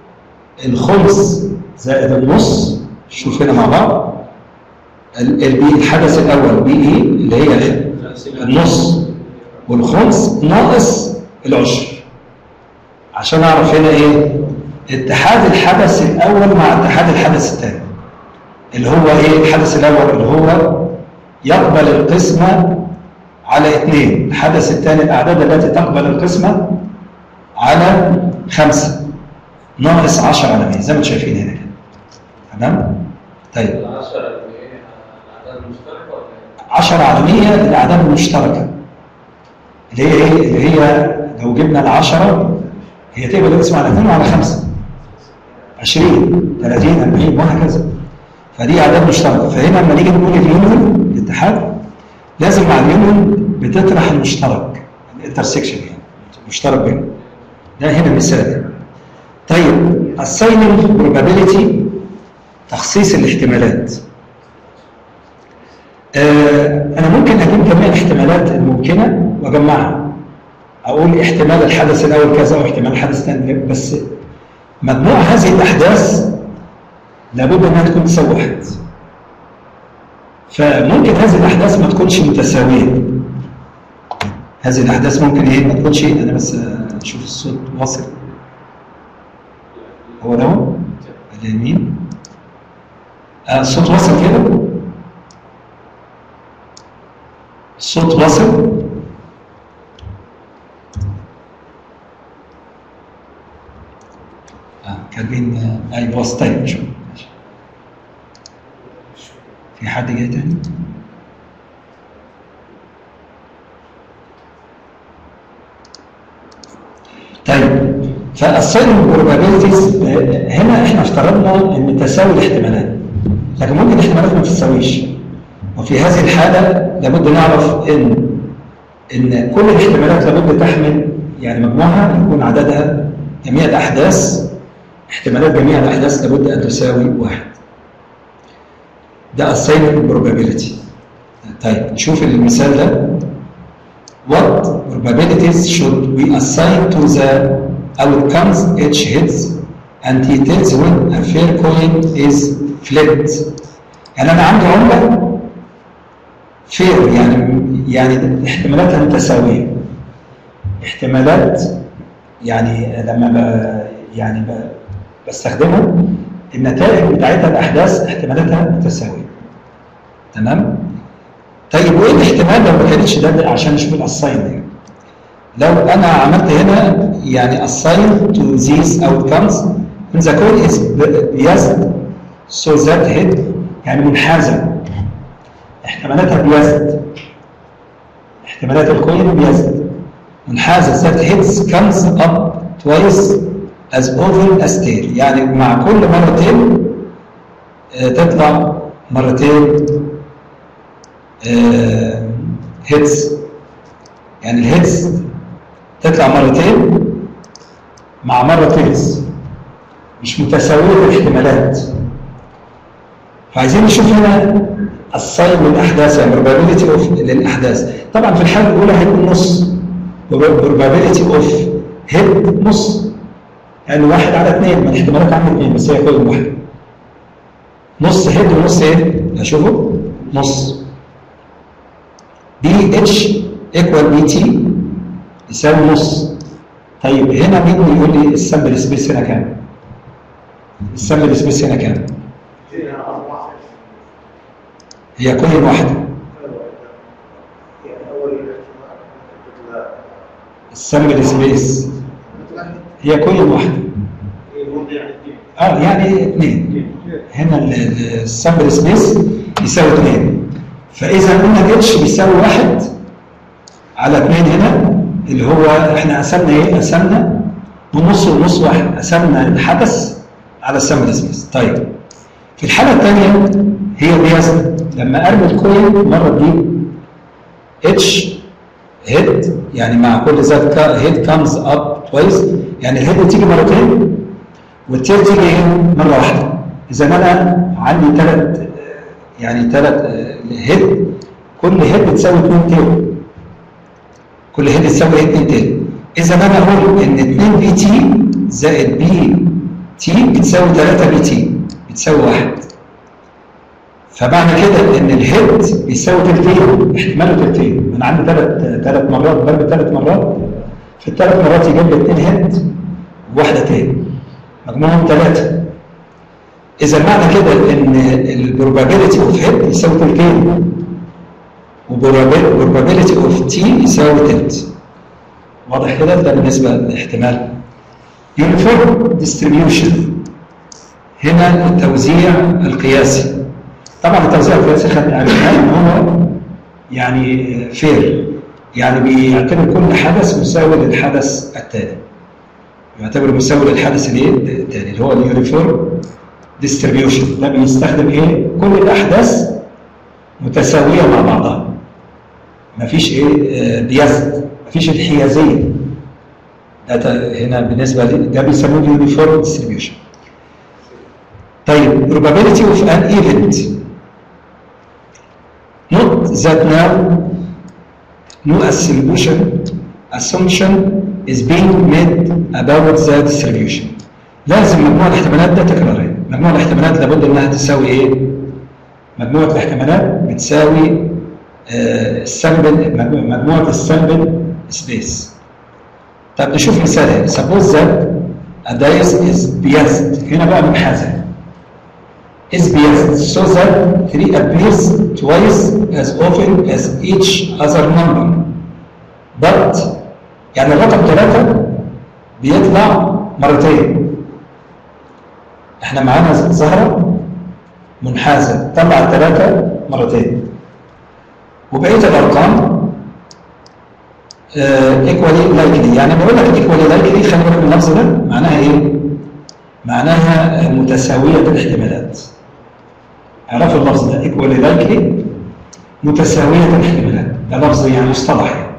الخمس زائد النص شوف هنا مع بعض ال- البي الحدث الأول بي إيه اللي هي النص والخمس ناقص العشر عشان أعرف هنا إيه؟ اتحاد الحدث الأول مع اتحاد الحدث الثاني اللي هو ايه الحدث الاول اللي هو يقبل القسمه على اثنين الحدث الثاني الاعداد التي تقبل القسمه على خمسه ناقص 10 على 100 زي ما انتم شايفين هنا كده تمام طيب العشرة اللي هي الأعداد المشتركة ولا إيه؟ 10 على 100 الاعداد المشتركه اللي هي ايه اللي هي لو جبنا العشرة هي تقبل الاسم على 2 وعلى 5 20 30 40 وهكذا فدي اعداد مشتركه فهنا لما نيجي نقول اليونيون الاتحاد لازم مع اليونيون بتطرح المشترك الانترسكشن يعني المشترك بينهم ده هنا مثال طيب assigning probability تخصيص الاحتمالات آه انا ممكن اجيب جميع الاحتمالات الممكنه واجمعها اقول احتمال الحدث الاول كذا واحتمال الحدث الثاني بس مجموع هذه الاحداث لابد انها تكون تساوي واحد فممكن هذه الاحداث ما تكونش متساويه هذه الاحداث ممكن ايه ما تكونش انا بس اشوف الصوت واصل هو ده هو اليمين آه الصوت واصل كده الصوت واصل آه كاتبين آه ايوه واصل طيب شوف في حد جاي تاني؟ طيب فالساين probabilities هنا احنا افترضنا ان تساوي الاحتمالات لكن ممكن الاحتمالات ما تتساويش وفي هذه الحاله لابد نعرف ان ان كل الاحتمالات لابد تحمل يعني مجموعها يكون عددها جميع الاحداث احتمالات جميع الاحداث لابد ان تساوي واحد ده assigned probability طيب نشوف المثال ده What probabilities should we assign to the outcomes each hits and it tells when a fair coin is flipped يعني أنا عندي عملة fair يعني يعني احتمالاتها متساوية احتمالات يعني لما ب يعني ب بستخدمها النتائج بتاعتها الاحداث احتمالاتها متساويه تمام طيب وايه الاحتمال لو ما كانتش ده عشان نشوف الاساين لو انا عملت هنا يعني assign to these outcomes when the coin is biased so that hit يعني منحازه احتمالاتها بيزد احتمالات الكوين بيزد منحازه that hits comes up twice as often as tail يعني مع كل مرتين آه تطلع مرتين هيتس يعني الهيتس تطلع مرتين مع مرة تيلز مش متساوية الاحتمالات فعايزين نشوف هنا الصين للأحداث يعني probability of للأحداث طبعا في الحالة الأولى هيكون نص probability of هيد نص يعني واحد على اثنين ما الاحتمالات عندي اثنين بس هي كل واحدة نص هيد ونص ايه؟ اشوفه نص بي اتش ايكوال بي تي يساوي نص طيب هنا مين يقول لي السامبل سبيس هنا كام؟ السامبل سبيس هنا كام؟ هنا أربعة هي كل واحدة يعني أول الاحتمال السامبل سبيس مثلا هي كل واحدة الموضوع يعني اثنين اه يعني اثنين هنا ال- ال- السامبل سبيس يساوي اثنين فاذا قلنا اتش بيساوي واحد على اثنين هنا اللي هو احنا قسمنا ايه؟ قسمنا ونص ونص واحد قسمنا الحدث على السامبل سبيس طيب في الحاله الثانيه هي بيزن لما ارمي الكوين مره دي اتش هيد يعني مع كل ذات هيد كامز اب تويس يعني الهيد تيجي مرتين والتيل تيجي ايه مره واحده اذا انا عندي ثلاث يعني ثلاث هيد كل هيد بتساوي 2 تيل كل هيد تساوي 2 تيل اذا انا اقول ان 2 بي تي زائد بي تي بتساوي 3 بي تي بتساوي 1 فمعنى كده ان الهيد بيساوي تلتين احتماله تلتين انا عندي ثلاث ثلاث مرات ضرب ثلاث مرات في الثلاث مرات يجيب لي اثنين هيد وواحده تاني مجموعهم ثلاثه اذا معنى كده ان البروبابيلتي اوف هيد يساوي تلتين وبروبابيلتي اوف تي يساوي تلت واضح كده ده بالنسبه للاحتمال يونيفورم ديستريبيوشن هنا التوزيع القياسي طبعا التوزيع القياسي خد عرفناه ان هو يعني فير يعني بيعتبر كل حدث مساوي للحدث التالي يعتبر مساوي للحدث الايه التالي اللي هو اليونيفورم ديستريبيوشن ده بيستخدم ايه كل الاحداث متساويه مع بعضها مفيش ايه آه، بيزد مفيش انحيازيه ده ت- هنا بالنسبه لي ده بيسموه يونيفورم ديستريبيوشن طيب probability of an event not that now no assumption assumption is being made about the distribution لازم مجموع الاحتمالات ده تكرارية مجموع الاحتمالات لابد انها تساوي ايه مجموعة الاحتمالات بتساوي آه، السامبل مجموعة مجموعة السامبل سبيس طب نشوف مثال هنا suppose that a dice is biased هنا بقى منحازة is biased so that 3 appears twice as often as each other number but يعني الرقم 3 بيطلع مرتين احنا معانا زهرة منحازة طلع 3 مرتين وبقية الأرقام ايكوالي لايكلي يعني بقول لك ايكوالي لايكلي خلي بالك من اللفظ ده معناها ايه؟ معناها آه، متساوية الاحتمالات اعرفوا اللفظ ده ايكوالي لايكلي متساوية الاحتمالات ده لفظ يعني مصطلح يعني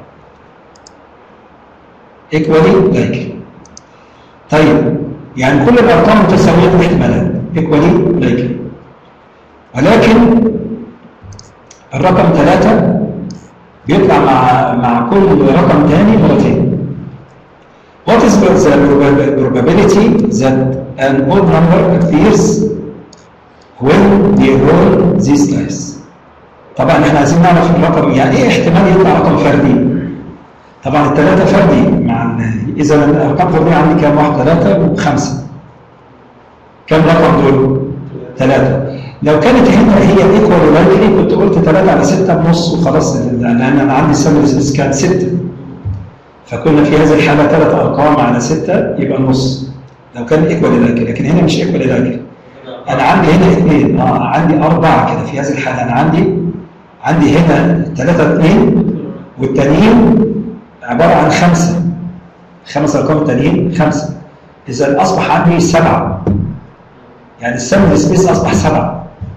ايكوالي لايكلي طيب يعني كل الارقام متساوية الاحتمالات ايكوالي لايكلي ولكن الرقم ثلاثة بيطلع مع مع كل رقم تاني مرتين. What is the proba- probability that an odd number appears when they roll these dice? طبعا احنا عايزين نعرف الرقم يعني ايه احتمال يطلع رقم فردي؟ طبعا الثلاثة فردي مع ال- اذا الارقام فردية عندي كام واحد ثلاثة وخمسة. كم رقم دول؟ ثلاثة. لو كانت هنا هي ايكوال لايكلي كنت قلت 3 على 6 بنص وخلاص لان انا عندي السمر سبيس كان 6 فكنا في هذه الحاله ثلاث ارقام على 6 يبقى النص لو كان ايكوال لايكلي لكن هنا مش ايكوال لايكلي انا عندي هنا اثنين اه عندي اربعه كده في هذه الحاله انا عندي عندي هنا ثلاثه اثنين والتانيين عباره عن خمسه خمس ارقام التانيين خمسه اذا اصبح عندي سبعه يعني السمر سبيس اصبح سبعه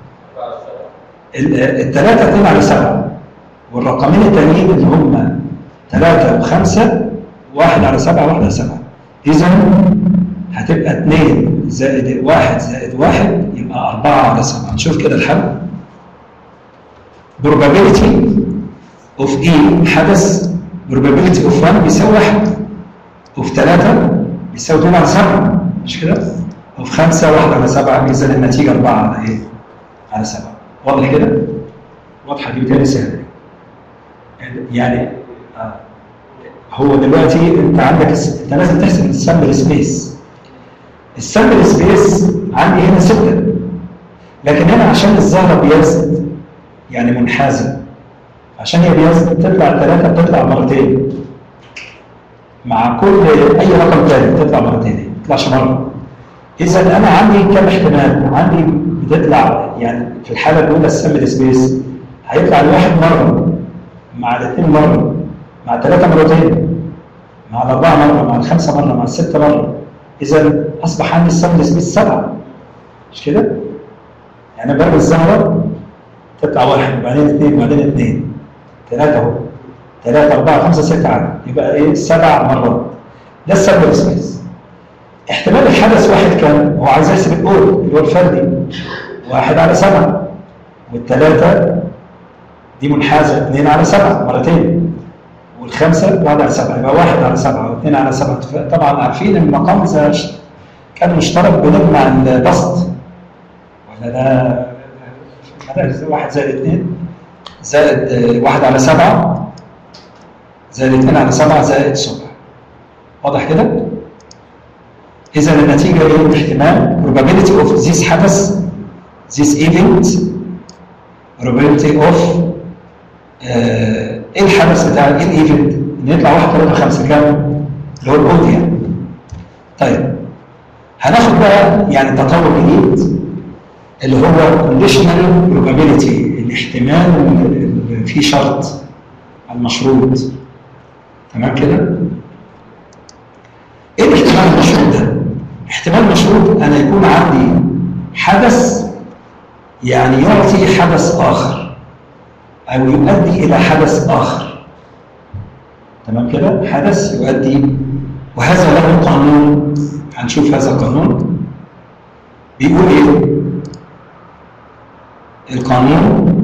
الثلاثة اثنين على سبعة والرقمين التانيين اللي هم ثلاثة وخمسة واحد على سبعة واحد على سبعة إذا هتبقى اثنين زائد واحد زائد واحد يبقى أربعة على سبعة نشوف كده الحل probability of E حدث probability of 1 بيساوي واحد of 3 بيساوي 2 على 7 مش كده؟ of 5 1 على 7 إذا النتيجة 4 على إيه؟ على 7 واضح كده؟ واضحة دي بتاني سهلة يعني آه. هو دلوقتي انت عندك الس- انت لازم تحسب السامبل سبيس السامبل سبيس عندي هنا ستة لكن هنا عشان الزهرة بيزد يعني منحازة عشان هي بيزد تطلع ثلاثة بتطلع مرتين مع كل أي رقم تاني بتطلع مرتين ما بتطلعش مرة إذا أنا عندي كم احتمال؟ عندي بتطلع يعني في الحالة الأولى السامبل سبيس هيطلع الواحد مرة مع الاثنين مرة مع الثلاثة مرتين مع الأربعة مرة مع الخمسة مرة مع الستة مرة إذا أصبح عندي السامبل سبيس سبعة مش كده؟ يعني برمي الزهرة تطلع واحد وبعدين اثنين وبعدين اثنين ثلاثة اهو ثلاثة أربعة خمسة ستة عدد يبقى إيه سبع مرات ده السامبل سبيس احتمال الحدث واحد كان هو عايز يحسب الأول اللي هو الفردي واحد على سبعة والثلاثة دي منحازة اثنين على سبعة مرتين والخمسة واحد على سبعة يبقى واحد على سبعة واثنين على سبعة طبعا عارفين ان المقام إذا كان مشترك بنجمع البسط ولا ده ده واحد زائد اثنين زائد آه، واحد على سبعة زائد اثنين على سبعة زائد سبعة واضح كده؟ إذا النتيجة إيه؟ احتمال probability of this حدث this event probability of آه، ايه الحدث بتاع ايه الايفنت؟ ان يطلع 1 3 5 كام؟ اللي هو الاود يعني. طيب هناخد بقى يعني تطور جديد اللي هو conditional probability الاحتمال اللي فيه شرط المشروط تمام كده؟ ايه الاحتمال المشروط ده؟ احتمال مشروط انا يكون عندي حدث يعني يعطي حدث آخر أو يؤدي إلى حدث آخر تمام كده حدث يؤدي وهذا له قانون هنشوف هذا القانون بيقول ايه القانون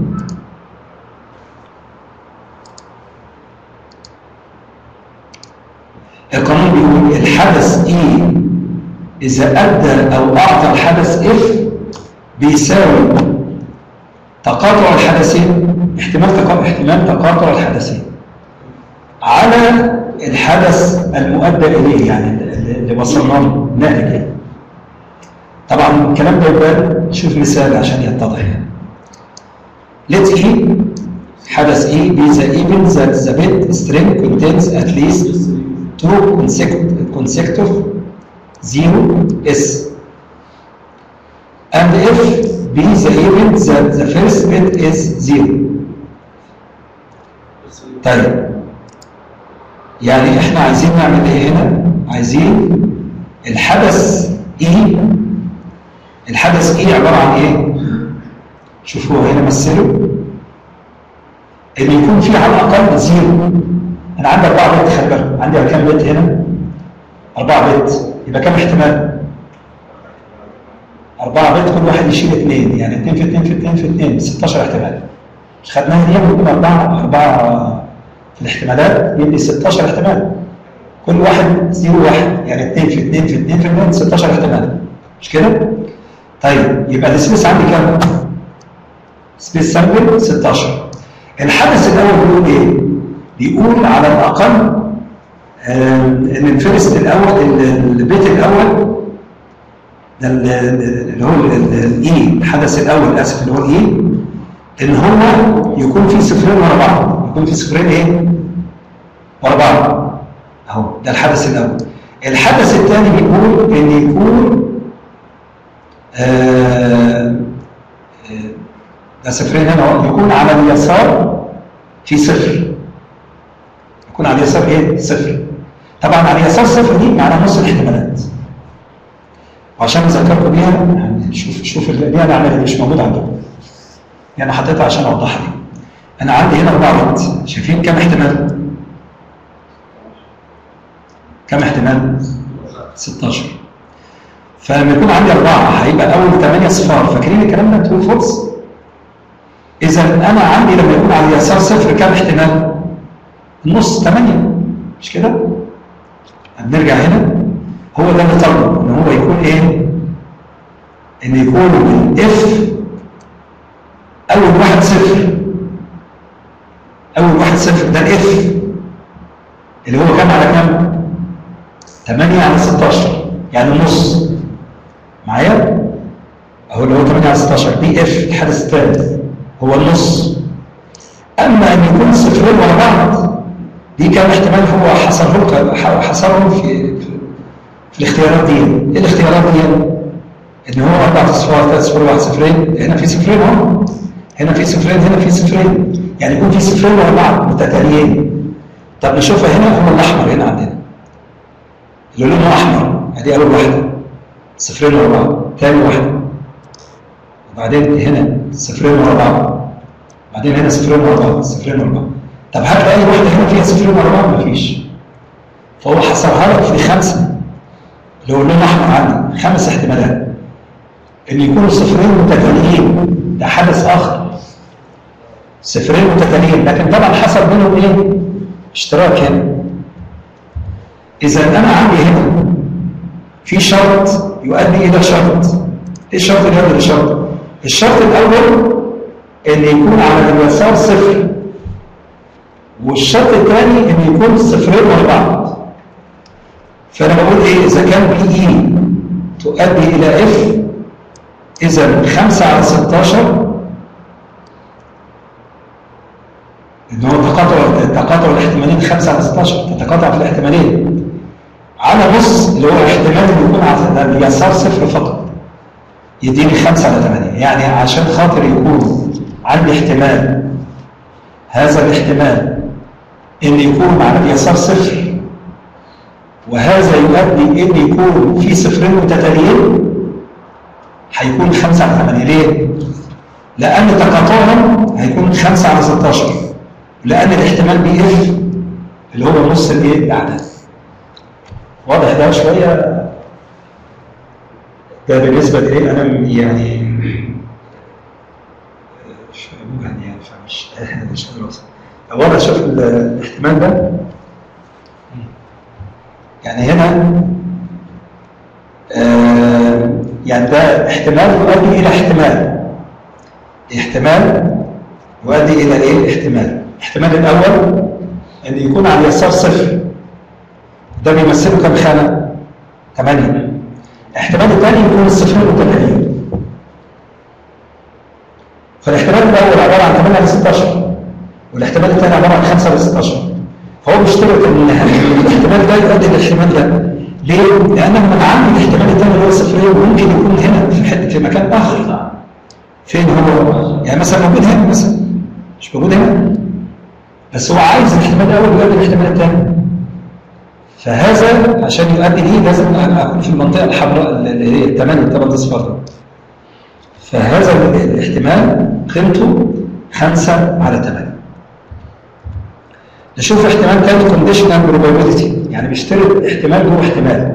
القانون بيقول الحدث E إذا أدى أو أعطى الحدث F بيساوي تقاطع الحدثين احتمال تقاطع احتمال تقاطع الحدثين على الحدث المؤدى إليه يعني اللي وصلنا له الناتج يعني. طبعا الكلام ده يبان شوف مثال عشان يتضح يعني. Let E حدث E be the event that the bit string contains at least two consecutive, consecutive zero S and if be the event that the first bit is zero طيب يعني احنا عايزين نعمل ايه هنا عايزين الحدث ايه الحدث ايه عباره عن ايه شوفوا هنا مثله ان يكون في على الاقل زيرو انا عندي 4 بت خلي بالك عندي كام بت هنا 4 بت يبقى كام احتمال 4 بت كل واحد يشيل 2 يعني 2 في 2 في 2 في 2 16 احتمال مش خدناها دي ممكن 4 4 في الاحتمالات يدي 16 احتمال كل واحد 0 1 يعني 2 في 2 في 2 في 2 16 احتمال مش كده؟ طيب يبقى السبيس عندي كام؟ سبيس سامبل 16 الحدث الاول بيقول ايه؟ بيقول على الاقل آه ان الفيرست الاول البيت الاول ده اللي هو الاي الحدث الاول اسف اللي هو الاي ان هو يكون في صفرين ورا بعض يكون في صفرين ايه؟ ورا بعض اهو ده الحدث الاول الحدث الثاني بيقول ان يكون آه ده صفرين هنا اهو يكون على اليسار في صفر يكون على اليسار ايه؟ صفر طبعا على اليسار صفر دي معناها نص الاحتمالات وعشان اذكركم بيها يعني شوف شوف دي انا عاملها مش موجوده عندكم دي انا حطيتها عشان اوضحها لي انا عندي هنا اربع بت شايفين كم احتمال؟ كم احتمال؟ 16 فلما يكون عندي أربعة هيبقى أول 8 صفار فاكرين الكلام ده ترو فولس؟ إذا أنا عندي لما يكون على اليسار صفر كم احتمال؟ النص 8 مش كده؟ بنرجع هنا هو ده اللي طلبه إن هو يكون إيه؟ إن يكون اف أول واحد صفر أول واحد صفر ده الاف اللي هو كام على كام؟ 8 على 16 يعني نص معايا اهو اللي هو 8 على 16 دي اف الحدث الثالث هو النص اما ان يكون صفرين ورا بعض دي كان احتمال هو حصرهم حصرهم في في, في الاختيارات دي ايه الاختيارات دي ان هو اربع اصفار ثلاث صفار واحد صفرين هنا في صفرين اهو هنا في صفرين هنا في صفرين يعني يكون في صفرين ورا بعض متتاليين طب نشوفها هنا هو الاحمر هنا عندنا اللي لونه احمر ادي اول واحده صفرين ورا بعض ثاني واحده وبعدين هنا صفرين ورا بعض بعدين هنا صفرين ورا بعض صفرين ورا بعض طب هات اي واحده هنا فيها صفرين ورا بعض مفيش فهو حصرها لك في خمسه اللي هو اللون احمر عندي خمس احتمالات ان يكونوا صفرين متتاليين ده حدث اخر صفرين متتاليين لكن طبعا حصل بينهم ايه؟ اشتراك هنا إذا أنا عندي هنا في شرط يؤدي إلى شرط إيه الشرط اللي يؤدي إلى شرط؟ الشرط الأول إن يكون على اليسار صفر والشرط الثاني إن يكون صفرين ورا بعض فأنا بقول إيه إذا كان بي إي تؤدي إلى إف إذا 5 على 16 ان هو تقاطع تقاطع الاحتمالين 5 على 16 تتقاطع في الاحتمالين على نص اللي هو احتمال ان يكون على اليسار صفر فقط يديني 5 على 8 يعني عشان خاطر يكون عندي احتمال هذا الاحتمال ان يكون على اليسار صفر وهذا يؤدي ان يكون في صفرين متتاليين هيكون 5 على 8 ليه؟ لأن تقاطعهم هيكون 5 على 16 لأن الاحتمال بي اف اللي هو نص الايه؟ الأعداد واضح ده شوية ده بالنسبة لإيه أنا يعني مش ممكن يعني فمش مش قادر أوصل واضح شوف ال- الاحتمال ده يعني هنا آه، يعني ده احتمال يؤدي إلى احتمال احتمال يؤدي إلى إيه؟ احتمال الاحتمال الأول أن يكون على اليسار صفر ده بيمثله كم خانة؟ ثمانية الاحتمال الثاني يكون الصفرين متتاليين فالاحتمال الأول عبارة عن 8 على 16 والاحتمال الثاني عبارة عن 5 على 16 فهو بيشترط ان الاحتمال ده يؤدي للاحتمال ده ليه؟ لأنه من عامل الاحتمال الثاني اللي هو الصفرية ممكن يكون هنا في حتة في مكان آخر فين هو؟ يعني مثلا موجود هنا مثلا مش موجود هنا بس هو عايز الاحتمال الأول يؤدي للاحتمال الثاني فهذا عشان يؤدي ليه لازم أكون في المنطقة الحمراء اللي هي الثمانية الثمان أصفار فهذا الاحتمال قيمته 5 على 8 نشوف احتمال تاني conditional probability يعني بيشترط احتمال جوه احتمال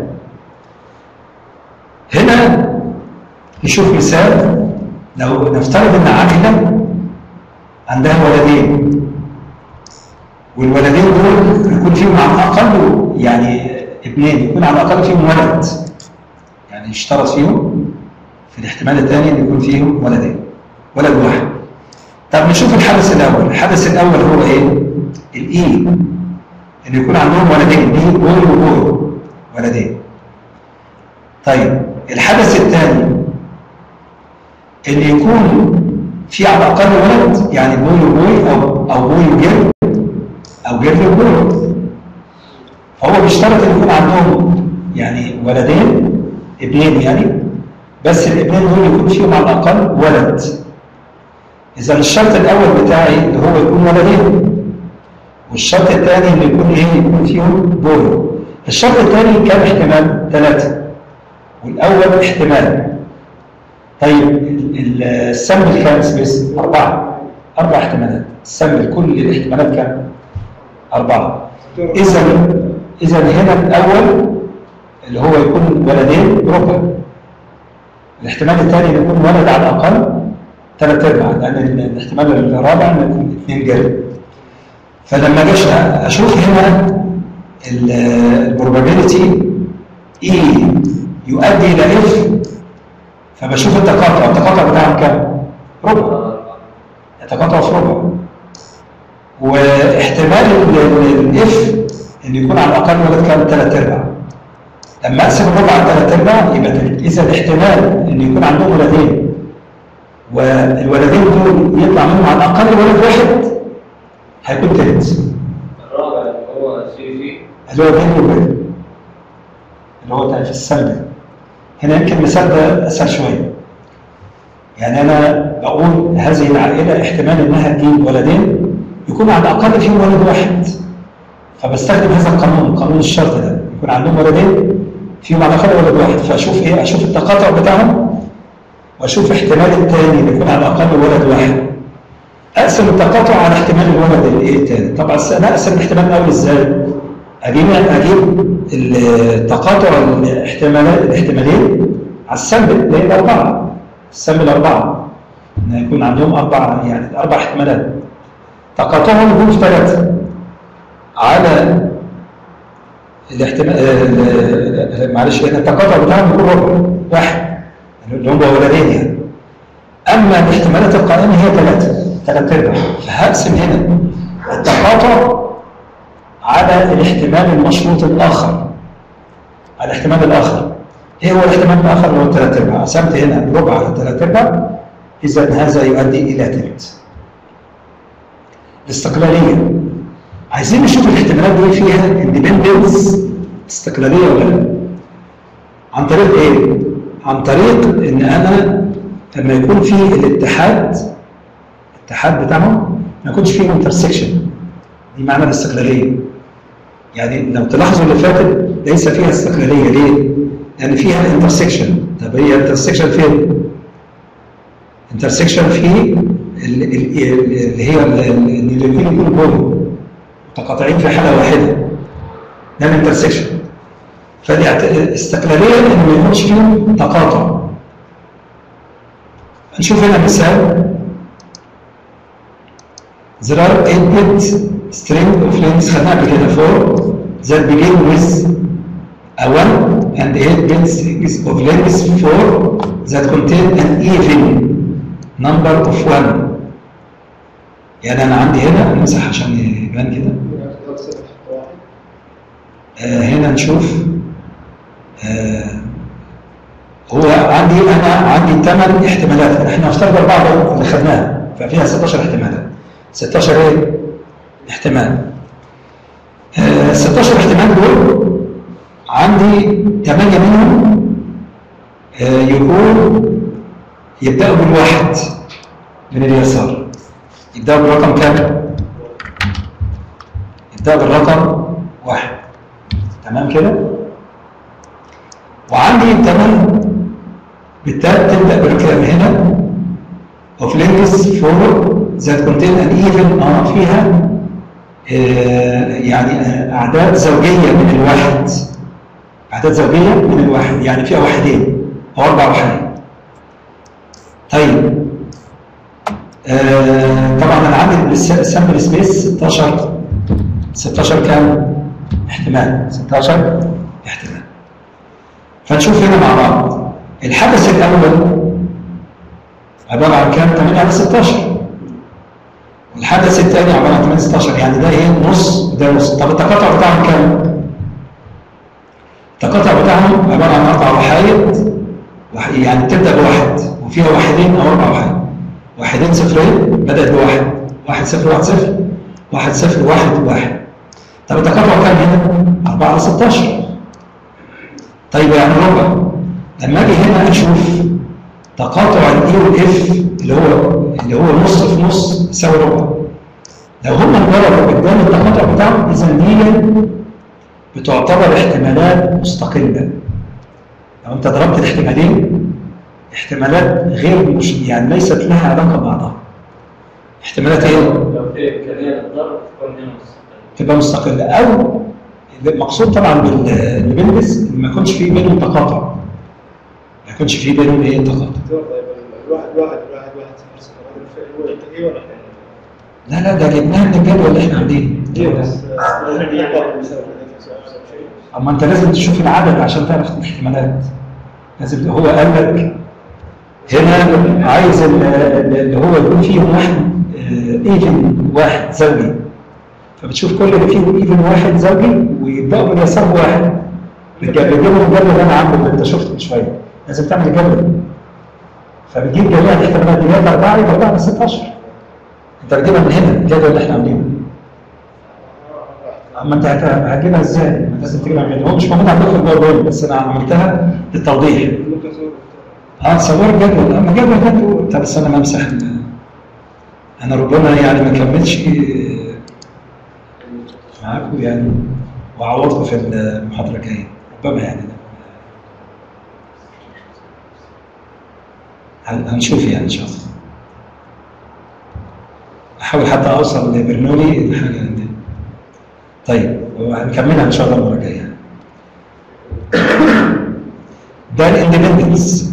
هنا نشوف مثال لو نفترض ان عائله عندها ولدين والولدين دول يكون فيهم على الاقل يعني اثنين يكون على الاقل فيهم ولد يعني يشترط فيهم في الاحتمال الثاني ان يكون فيهم ولدين ولد واحد طب نشوف الحدث الاول الحدث الاول هو ايه الاي ان يكون عندهم ولدين بي بوي وبوي ولدين طيب الحدث الثاني ان يكون في على الاقل ولد يعني بوي وبوي او او بوي وجير او جير وبوي فهو بيشترط ان يكون عندهم يعني ولدين ابنين يعني بس الابنين دول يكون فيهم على الاقل ولد اذا الشرط الاول بتاعي اللي هو يكون ولدين والشرط الثاني اللي يكون ايه يكون فيهم بوي الشرط الثاني كام احتمال ثلاثه والاول احتمال طيب ال- ال- السمبل كام سبيس اربعه اربع احتمالات السمبل كل الاحتمالات كام اربعه اذا اذا هنا الاول اللي هو يكون ولدين ربع الاحتمال الثاني ان يكون ولد على الاقل ثلاث ارباع لان الاحتمال الرابع ان يكون اثنين جرب فلما جيش اشوف هنا البروبابيلتي اي يؤدي الى اف فبشوف التقاطع التقاطع بتاعهم كام؟ ربع يتقاطع في ربع واحتمال الاف ان يكون على الاقل ولد كام؟ ثلاث ارباع لما اقسم الربع على ثلاث ارباع يبقى تلت اذا الاحتمال ان يكون عندهم ولدين والولدين دول يطلع منهم على الاقل ولد واحد هيكون تلت الرابع اللي هو سي سي اللي هو بين وبين اللي هو في السلبي هنا يمكن المثال ده اسهل شويه يعني انا بقول هذه العائله احتمال انها تجيب ولدين يكون على الاقل فيهم ولد واحد فبستخدم هذا القانون قانون الشرط ده يكون عندهم ولدين فيهم على الاقل ولد واحد فاشوف ايه اشوف التقاطع بتاعهم واشوف احتمال الثاني اللي يكون على الاقل ولد واحد اقسم التقاطع على احتمال الولد الايه الثاني طبعا انا اقسم الاحتمال الاول ازاي اجيب اجيب التقاطع الاحتمالات الاحتمالين على السمبل اللي هي الاربعه السمبل اربعه ان يكون عندهم اربع يعني اربع احتمالات تقاطعهم يكون في ثلاثه على الاحتمال آه، معلش هنا التقاطع بتاعهم يكون ربع واحد اللي هم ولدين يعني اما الاحتمالات القائمه هي ثلاثه ثلاث ارباع فهقسم هنا التقاطع على الاحتمال المشروط الاخر على الاحتمال الاخر ايه هو الاحتمال الاخر اللي هو ثلاث ارباع قسمت هنا ربع على ثلاث ارباع اذا هذا يؤدي الى ثلث الاستقلاليه عايزين نشوف الاحتمالات دي فيها اندبندنس استقلاليه ولا لا عن طريق ايه عن طريق ان انا لما يكون في الاتحاد الاتحاد بتاعهم ما يكونش فيه انترسكشن دي معنى الاستقلاليه يعني لو تلاحظوا اللي فاتت ليس فيها استقلاليه ليه؟ لان فيها انترسكشن طب هي انترسكشن فين؟ انترسكشن في ال- ال- اللي هي ال- ال- ان الاثنين يكونوا بول متقاطعين في حاله واحده ده الانترسكشن فالاستقلاليه ان ما يكونش فيهم تقاطع نشوف هنا مثال There are 8-bit string of lengths خدناها قبل كده 4 that begin with a 1 and 8-bit strings of lengths 4 that contain an even number of 1 يعني أنا عندي هنا نمسح عشان يبان كده آه هنا نشوف آه هو عندي أنا عندي 8 احتمالات احنا نفترض أربعة اللي خدناها ففيها 16 احتمالات 16 ايه؟ احتمال آه 16 احتمال دول عندي 8 منهم آه يكون يبدأوا بالواحد من اليسار يبدأوا بالرقم كام؟ يبدأوا بالرقم واحد تمام كده؟ وعندي 8 بالتالي تبدأ بالكلام هنا of links for that contain an even اه فيها آه يعني آه أعداد زوجية من الواحد أعداد زوجية من الواحد يعني فيها واحدين أو أربع وحدين طيب آه طبعا أنا عندي السامبل سبيس 16 16 كام احتمال 16 احتمال فنشوف هنا مع بعض الحدث الأول عبارة عن كام 8 على 16 والحدث الثاني عبارة عن 8 16 يعني ده ايه نص وده نص طب التقاطع بتاعهم كام؟ التقاطع بتاعهم عبارة عن أربع وحايد وح- يعني تبدأ بواحد وفيها واحدين أو أربع وحايد واحدين صفرين بدأت بواحد واحد صفر واحد صفر واحد صفر واحد واحد طب التقاطع كام هنا؟ 4 على 16 طيب يعني ربع لما أجي هنا أشوف تقاطع الاي والاف اللي هو اللي هو نص في نص يساوي ربع لو هم انضربوا قدام التقاطع بتاعهم اذا دي بتعتبر احتمالات مستقله لو انت ضربت الاحتمالين احتمالات غير مش يعني ليست لها علاقه ببعضها احتمالات ايه؟ لو في إمكانية للضرب تكون هنا مستقلة. تبقى مستقله او المقصود طبعا بال- اللي بيلبس إن ما يكونش في بينهم تقاطع ما يكونش في بينهم ايه تقاطع دكتور طيب الواحد واحد الواحد واحد صفر صفر هذا الفعل هو ينتهي ولا حين؟ لا لا ده جبناها من الجدول اللي احنا عاملينه ايوه بس يعني يعتبر بسبب شيء اما انت لازم تشوف العدد عشان تعرف الاحتمالات لازم هو قال لك هنا عايز ال- ال- اللي هو يكون فيهم واحد ايفن واحد زوجي فبتشوف كل اللي فيهم ايفن واحد زوجي ويبداوا باليسار واحد بتجيبهم الجدول اللي انا عامله اللي انت شفته من شويه لازم تعمل جدول فبتجيب جميع الاحتمالات دي جايب اربعه يبقى اربعه من 16 انت بتجيبها من هنا الجدول اللي احنا عاملينه اما انت هت- هتجيبها ازاي؟ ما لازم تجيبها من هو مش موجود عندكم في الباوربوينت بس انا عملتها للتوضيح ممكن صور اه صور جدول اما جدول ده انتوا- طب بس انا بمسح ال- انا ربما يعني ما كملش آه، معاكم يعني واعوضكم في المحاضره الجايه ربما يعني هن- هنشوف يعني ان شاء الله احاول حتى اوصل لبرنولي الحاجه عندنا طيب وهنكملها ان شاء الله المره الجايه ده الاندبندنس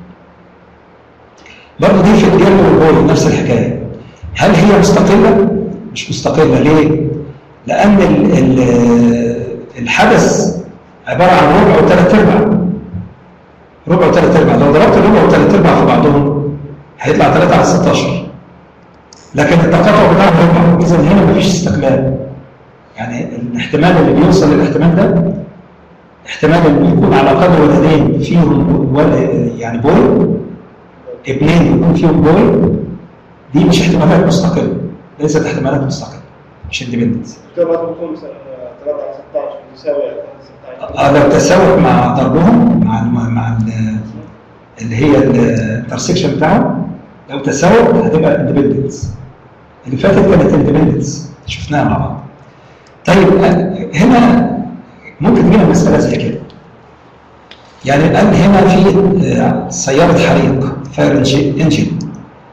برضه دي في الجيرل والبول نفس الحكايه هل هي مستقله؟ مش مستقله ليه؟ لان ال ال الحدث عباره عن ربع وثلاث ارباع ربع وثلاث ارباع لو ضربت الربع وثلاث ارباع في بعضهم هيطلع 3 على 16 لكن التقاطع بتاعهم ربع اذا هنا مفيش استقلال يعني الاحتمال اللي بيوصل للاحتمال ده احتمال انه يكون على الاقل ولدين فيهم ول- يعني بوي ابنين يكون فيهم بوي دي مش احتمالات مستقله ليست احتمالات مستقله مش اندبندنس دكتور هذا بيكون مثلا 3 على 16 يساوي 16 اه لو تساوت مع ضربهم مع الم- مع ال- اللي هي الانترسكشن بتاعهم لو تساوت هتبقى اندبندنس اللي فاتت كانت اندبندنس شفناها مع بعض طيب آه، هنا ممكن تجينا مسألة زي كده يعني الآن هنا في آه، سيارة حريق فاير انجن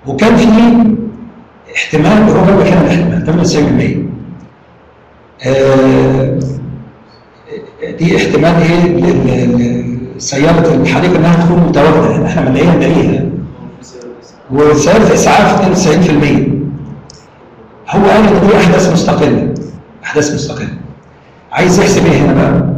وكان في احتمال هو جاب لك هنا الاحتمال 98% آه، دي احتمال ايه لل- لل- سياره الحريق انها تكون متواجده لان احنا بنلاقيها نلاقيها وسياره اسعاف 92% هو قال ان دي احداث مستقله احداث مستقله عايز يحسب ايه هنا بقى؟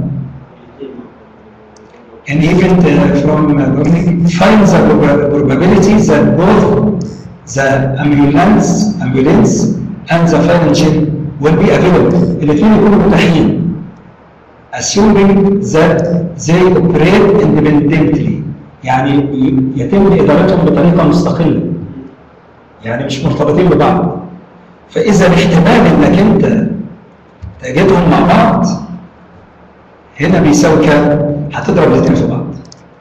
an event uh, from uh, burning finds the proba- probability that both the ambulance ambulance and the fire engine will be available الاثنين يكونوا متاحين assuming that they operate independently يعني ي- يتم ادارتهم بطريقه مستقله يعني مش مرتبطين ببعض فاذا الاحتمال انك انت تجدهم مع بعض هنا بيساوي كام؟ هتضرب الاثنين في بعض.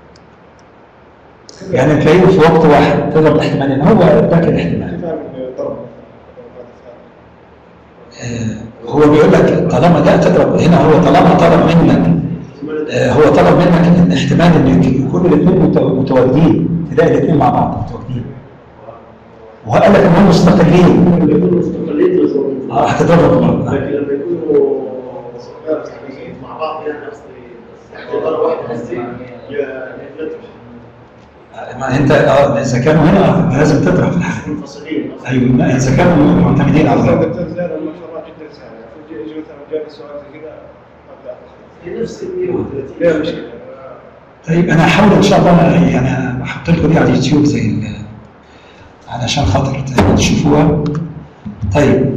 يعني تلاقيهم في وقت واحد تضرب الاحتمالين هو اداك الاحتمال. كيف اعمل ضرب آه هو بيقول لك طالما ده تضرب هنا هو طالما طلب منك آه هو طلب منك ان احتمال ان يكون الاثنين مت- متواجدين تلاقي الاثنين مع بعض متواجدين. وهو قال لك انهم مستقلين لما يكونوا مستقلين مزورين اه هتضرب في بعض. لكن لما يكونوا مع بعض يعني نفس تحت إدارة واحدة بس يفلتوا ما انت اه اذا كانوا هنا لازم تضرب في الحاجه. منفصلين أصلاً. ايوه ما اذا كانوا معتمدين على اصلا بعض. دكتور زياد ما شاء الله جدا سهل يعني يجي يجي مثلا جاب سؤال زي كذا ابدا هي نفس ال 130 لا مشكله طيب انا هحاول ان شاء الله يعني احط لكم دي على اليوتيوب زي ال- علشان خاطر تشوفوها طيب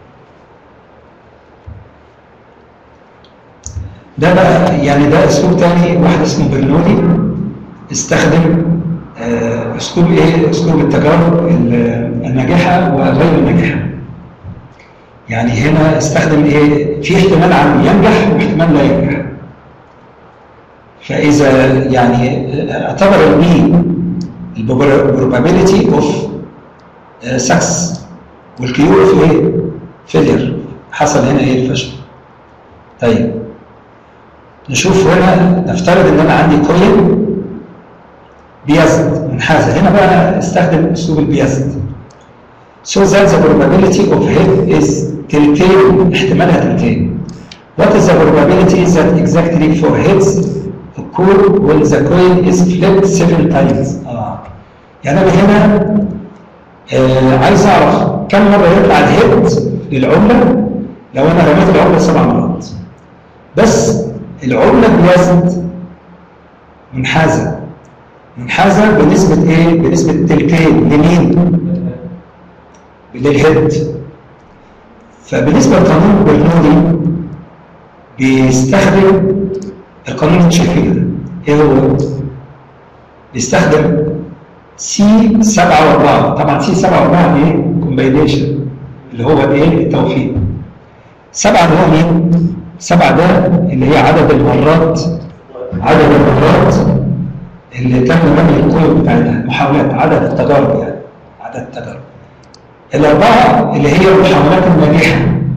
ده بقى يعني ده اسلوب تاني واحد اسمه برنولي استخدم آه، اسلوب ايه اسلوب التجارب ال- الناجحه وغير الناجحه يعني هنا استخدم ايه في احتمال عام ينجح واحتمال لا ينجح فاذا يعني اعتبر البي البروبابيلتي اوف سكس والكيو اوف ايه فيلير حصل هنا ايه الفشل طيب نشوف هنا نفترض ان انا عندي كوين بيزد منحازه هنا بقى استخدم اسلوب البيزد so that the probability of hit is تلتين احتمالها تلتين what is the probability that exactly for hits occur when the coin is flipped seven times اه يعني انا هنا آه عايز اعرف كم مره يطلع الهيت للعمله لو انا رميت العمله سبع مرات بس العمله بيزد منحازه منحازه بنسبه ايه؟ بنسبه تلتين لمين؟ للهيد فبالنسبه لقانون برنولي بيستخدم القانون اللي انتوا شايفينه ده ايه هو؟ بيستخدم سي 7 و4 طبعا سي 7 و4 ايه؟ كومباينيشن اللي هو الايه؟ التوفيق سبعه اللي هو مين؟ سبعه ده اللي هي عدد المرات عدد المرات اللي تم رمي القيود بتاعتها محاولات عدد التجارب يعني عدد التجارب الأربعة اللي هي المحاولات الناجحة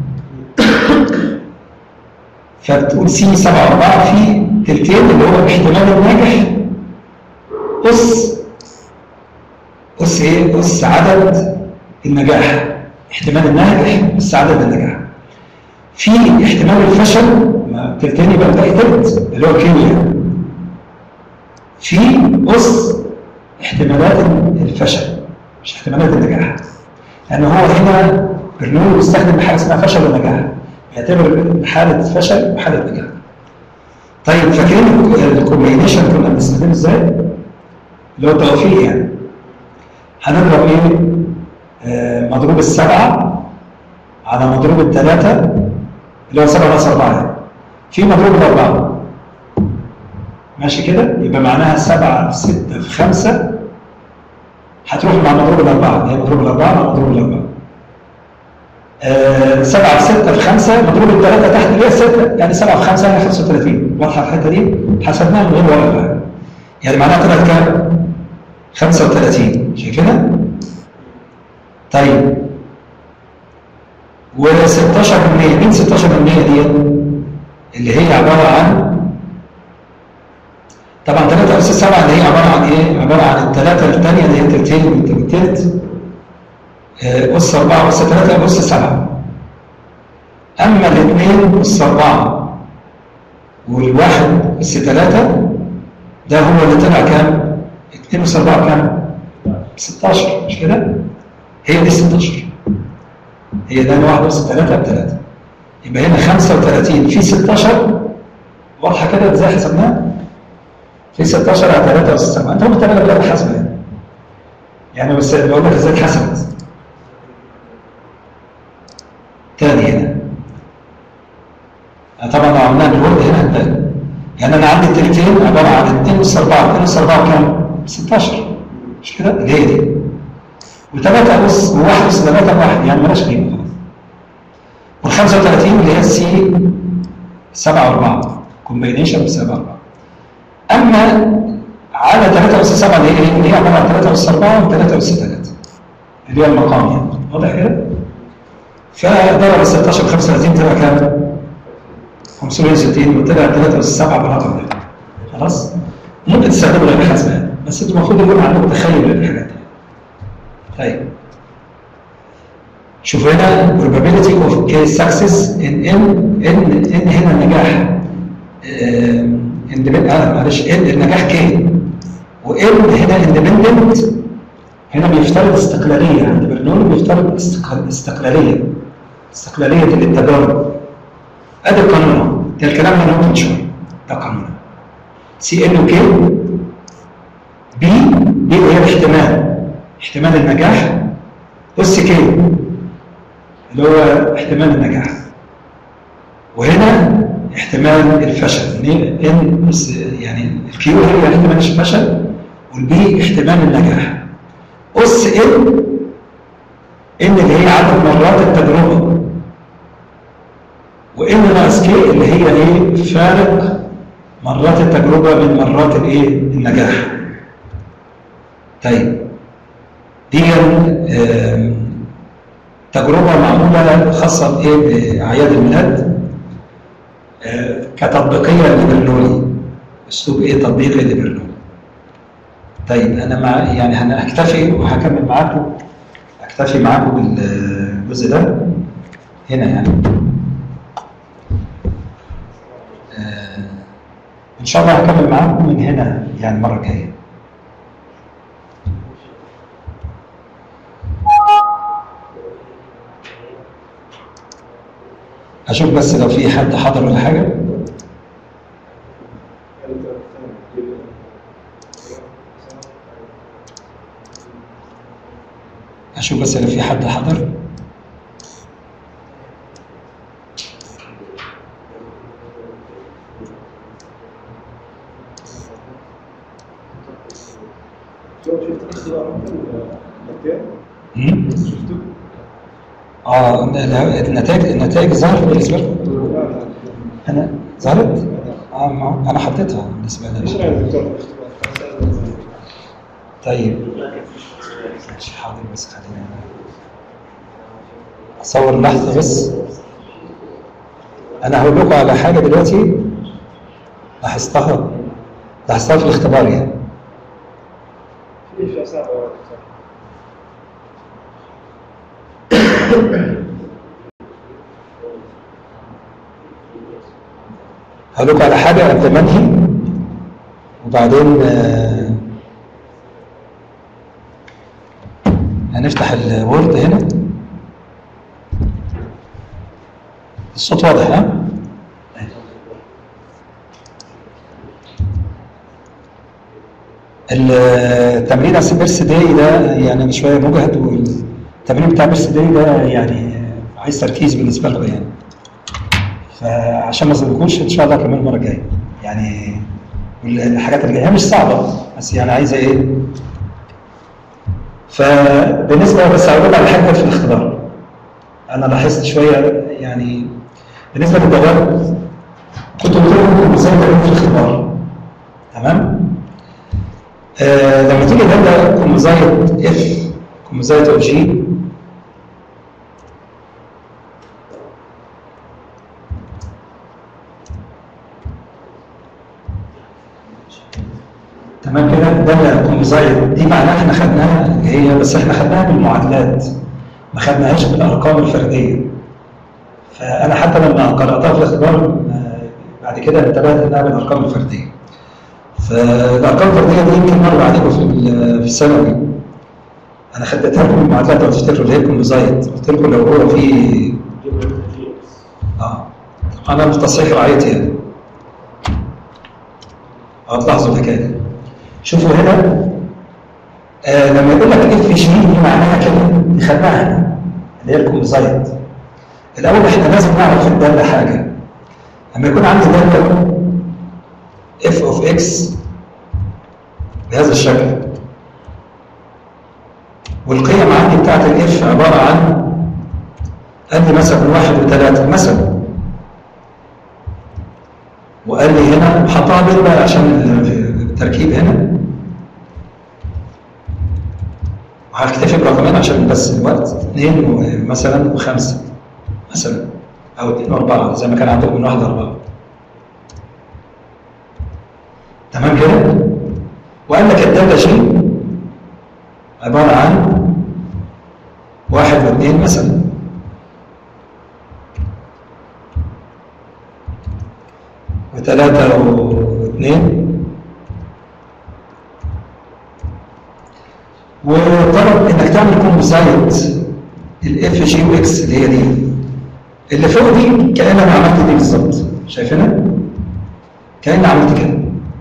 فبتقول سي 7 4 في تلتين اللي هو الاحتمال الناجح أس أس إيه؟ أس عدد النجاح احتمال الناجح أس عدد النجاح في احتمال الفشل ما تلتين يبقى الباقي تلت اللي هو الكيمياء في أس احتمالات الفشل مش احتمالات النجاح لأن هو هنا برنولو بيستخدم حاجة اسمها فشل ونجاح بيعتبر حالة فشل وحالة نجاح طيب فاكرين الكومبينيشن كنا بنستخدمه ازاي؟ اللي هو التوفيق يعني هنضرب ايه؟ آه مضروب السبعة على مضروب الثلاثة اللي هو سبعة ناقص أربعة يعني. في مضروب الأربعة ماشي كده؟ يبقى معناها سبعة في ستة في خمسة هتروح مع مضروب الأربعة اللي هي مضروب الأربعة مع مضروب الأربعة. آه سبعة في ستة في خمسة مضروب الثلاثة تحت اللي هي ستة يعني سبعة في خمسة يعني 35 واضحة الحتة دي؟ حسبناها من غير ورقة بقى. يعني معناها طلعت كام؟ 35 شايفينها؟ طيب و 16% مين 16% دي؟ اللي هي عبارة عن طبعا 3 أس 7 اللي هي عبارة عن إيه؟ عبارة عن الثلاثة الثانية اللي هي تلتين والتلت آه، أس 4 أس 3 أس 7 أما الاثنين أس 4 والواحد أس 3 ده هو اللي طلع كام؟ 2 أس 4 كام؟ 16 مش كده؟ هي دي 16 هي ده واحد أس 3 بثلاثة يبقى هنا 35 في 16 واضحة كده ازاي حسبناها؟ في 16 على 3 أس 7 أنت ممكن تعملها بالآلة الحاسبة يعني يعني بس بقول لك ازاي اتحسبت تاني هنا آه طبعا لو عملناها بالورد هنا هتبان يعني انا عندي التلتين عباره عن 2 اس 4 2 اس 4 كام؟ 16 مش كده؟ اللي هي دي و3 اس و1 اس 3 1 يعني مالهاش قيمه خلاص وال 35 اللي هي السي 7 و4 كومبينيشن ب 7 4 اما على 3 اس 7 اللي هي ايه؟ اللي هي عباره عن 3 اس 4 و3 اس 3 اللي هي المقام يعني واضح كده؟ فضرب ال 16 ب 35 طلع كام؟ 560 وطلع 3 اس 7 بالرقم ده خلاص؟ ممكن تستخدمه لغايه حاسبه بس انتوا المفروض يكون عندكم تخيل للحاجات دي. طيب شوف هنا probability of case success in n n n هنا النجاح اندبند اه معلش n النجاح k وn هنا اندبندنت هنا بيفترض استقلاليه عند برنولو بيفترض استقل- استقلاليه استقلاليه التجارب ادي القانون اهو ده الكلام اللي انا قلته من شويه ده قانون سي ان وكي بي بي هي الاحتمال احتمال النجاح اس كي اللي هو احتمال النجاح وهنا احتمال الفشل ان ان اس يعني الكيو هي احتمال الفشل والبي احتمال النجاح اس ان ان اللي هي عدد مرات التجربه وان ناقص كي اللي هي ايه فارق مرات التجربه من مرات الايه النجاح طيب دي آم، تجربه معموله خاصه بايه باعياد الميلاد آه، كتطبيقيه لبرنولي اسلوب ايه تطبيقي لبرنولي طيب انا مع يعني هن- هكتفي وهكمل معاكم اكتفي معاكم بالجزء ده هنا يعني آه، ان شاء الله هكمل معاكم من هنا يعني المره الجايه اشوف بس لو في حد حضر ولا حاجه اشوف بس لو في حد حضر شفت الاختبار مرتين مم؟ شفته؟ اه الن- النتائج النتائج ظهرت بالنسبه لكم انا ظهرت اه ما- انا حطيتها بالنسبه ايش لي رايك دكتور في الاختبار؟ طيب ماشي حاضر بس خلينا اصور لحظه بس انا هقول لكم على حاجه دلوقتي لاحظتها لاحظتها في الاختبار يعني في اشياء صعبه يا دكتور هقول لكم على حاجه قبل ما انهي وبعدين آه، هنفتح الوورد هنا الصوت واضح ها؟ التمرين بيرس داي ده يعني شويه مجهد والتمرين بتاع بيرس داي ده يعني عايز تركيز بالنسبه لكم يعني فعشان ما اظلمكمش ان شاء الله كمان المره الجايه يعني الحاجات اللي جايه مش صعبه بس يعني عايزه ايه فبالنسبه بس هقول على حاجه في الاختبار انا لاحظت شويه يعني بالنسبه للدوام كنت قلت لكم ازاي تعملوا في الاختبار تمام آه لما تيجي تبدا كومبوزايت اف كومبوزايت او جي تمام كده ده كومبوزايت دي معناها احنا خدناها هي بس احنا خدناها بالمعادلات ما خدناهاش بالارقام الفرديه فانا حتى لما قراتها في الاختبار ما- بعد كده انتبهت انها بالارقام الفرديه فالارقام الفرديه دي يمكن مره عليكم في ال- في الثانوي انا خدتها لكم المعادلات لو تفتكروا اللي هي الكومبوزايت قلت لكم لو هو في جبنا جي اكس اه انا في تصحيح رعايتي يعني اه تلاحظوا الحكايه دي شوفوا هنا آه لما يقول لك اف جي دي معناها كده دي خدناها هنا اللي هي الكومبوزايت الاول احنا لازم نعرف في الداله حاجه لما يكون عندي داله اف اوف اكس بهذا الشكل والقيم عندي بتاعت الاف عباره عن قال لي مثلا واحد وثلاثة مثلا وقال لي هنا حطها بين بقى عشان التركيب هنا وهكتفي برقمين عشان بس الوقت اثنين و- مثلا وخمسة مثلا أو اثنين وأربعة زي ما كان عندكم من واحد لأربعة تمام كده؟ وقال لك الدالة جي عبارة عن واحد واثنين مثلا وثلاثة واثنين وطلب انك تعمل كومبوزايت الاف جي واكس اللي هي دي اللي فوق دي كأن انا عملت دي بالظبط شايفينها؟ كأن عملت كده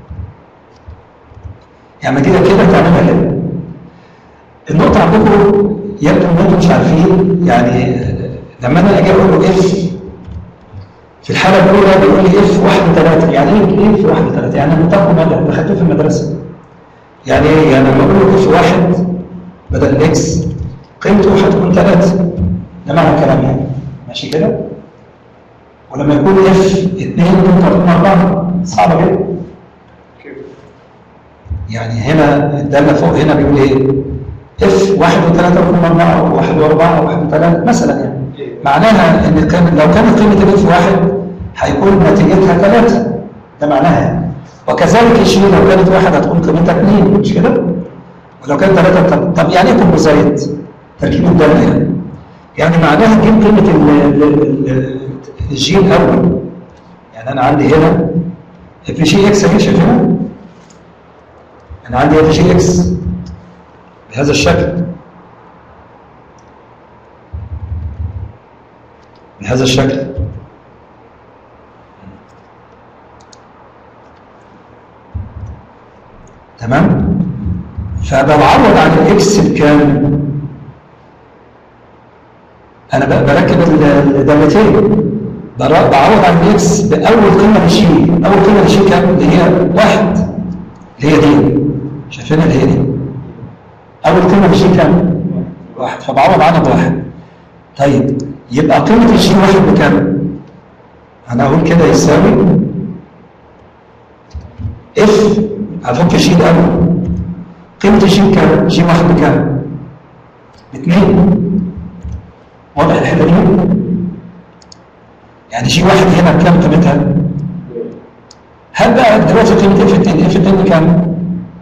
يعني كده كده تعملها كده النقطة عندكم يبدو ان انتم مش عارفين يعني لما انا اجي اقول له اف في الحالة الأولى بيقول لي اف واحد وثلاثة يعني ايه اف واحد وثلاثة؟ يعني نطاق مدى اللي خدته في المدرسة يعني ايه؟ يعني لما اقول له اف واحد بدل اكس قيمته هتكون ثلاثة ده معنى الكلام يعني ماشي كده؟ ولما يكون اف اثنين قيمته هتكون أربعة صعبة جدا كيف؟ يعني هنا الدالة فوق هنا بيقول ايه؟ اف واحد وثلاثة وكم أربعة أو واحد وأربعة أو واحد وثلاثة مثلا يعني معناها ان كان لو كانت قيمة الاف واحد هيكون نتيجتها ثلاثة ده معناها يعني. وكذلك الشيء لو كانت واحد هتكون قيمتها اثنين مش كده؟ ولو كانت ثلاثة طب, طب يعني ايه كومبوزايت؟ تركيب الدالة يعني يعني معناها تجيب قيمة ال- ال- ال- الجي الأول يعني أنا عندي هنا اف جي اكس اهي شايفينها؟ أنا عندي اف جي اكس بهذا الشكل بهذا الشكل تمام فبعوض عن الاكس بكام انا ب- بركب ال- الدالتين بر- بعوض عن الاكس باول قيمه للشيء اول قيمه للشيء كام اللي هي واحد اللي هي دي شايفينها اللي هي دي اول قيمه للشيء كام واحد فبعوض عنها بواحد طيب يبقى قيمة الجي واحد بكام؟ أنا أقول كده يساوي اف هفك الجي الأول قيمة الجي بكام؟ جي واحد بكام؟ باثنين واضح الحتة دي؟ يعني جي واحد هنا بكام قيمتها؟ هل بقى دلوقتي قيمة اف 2 اف 2 بكام؟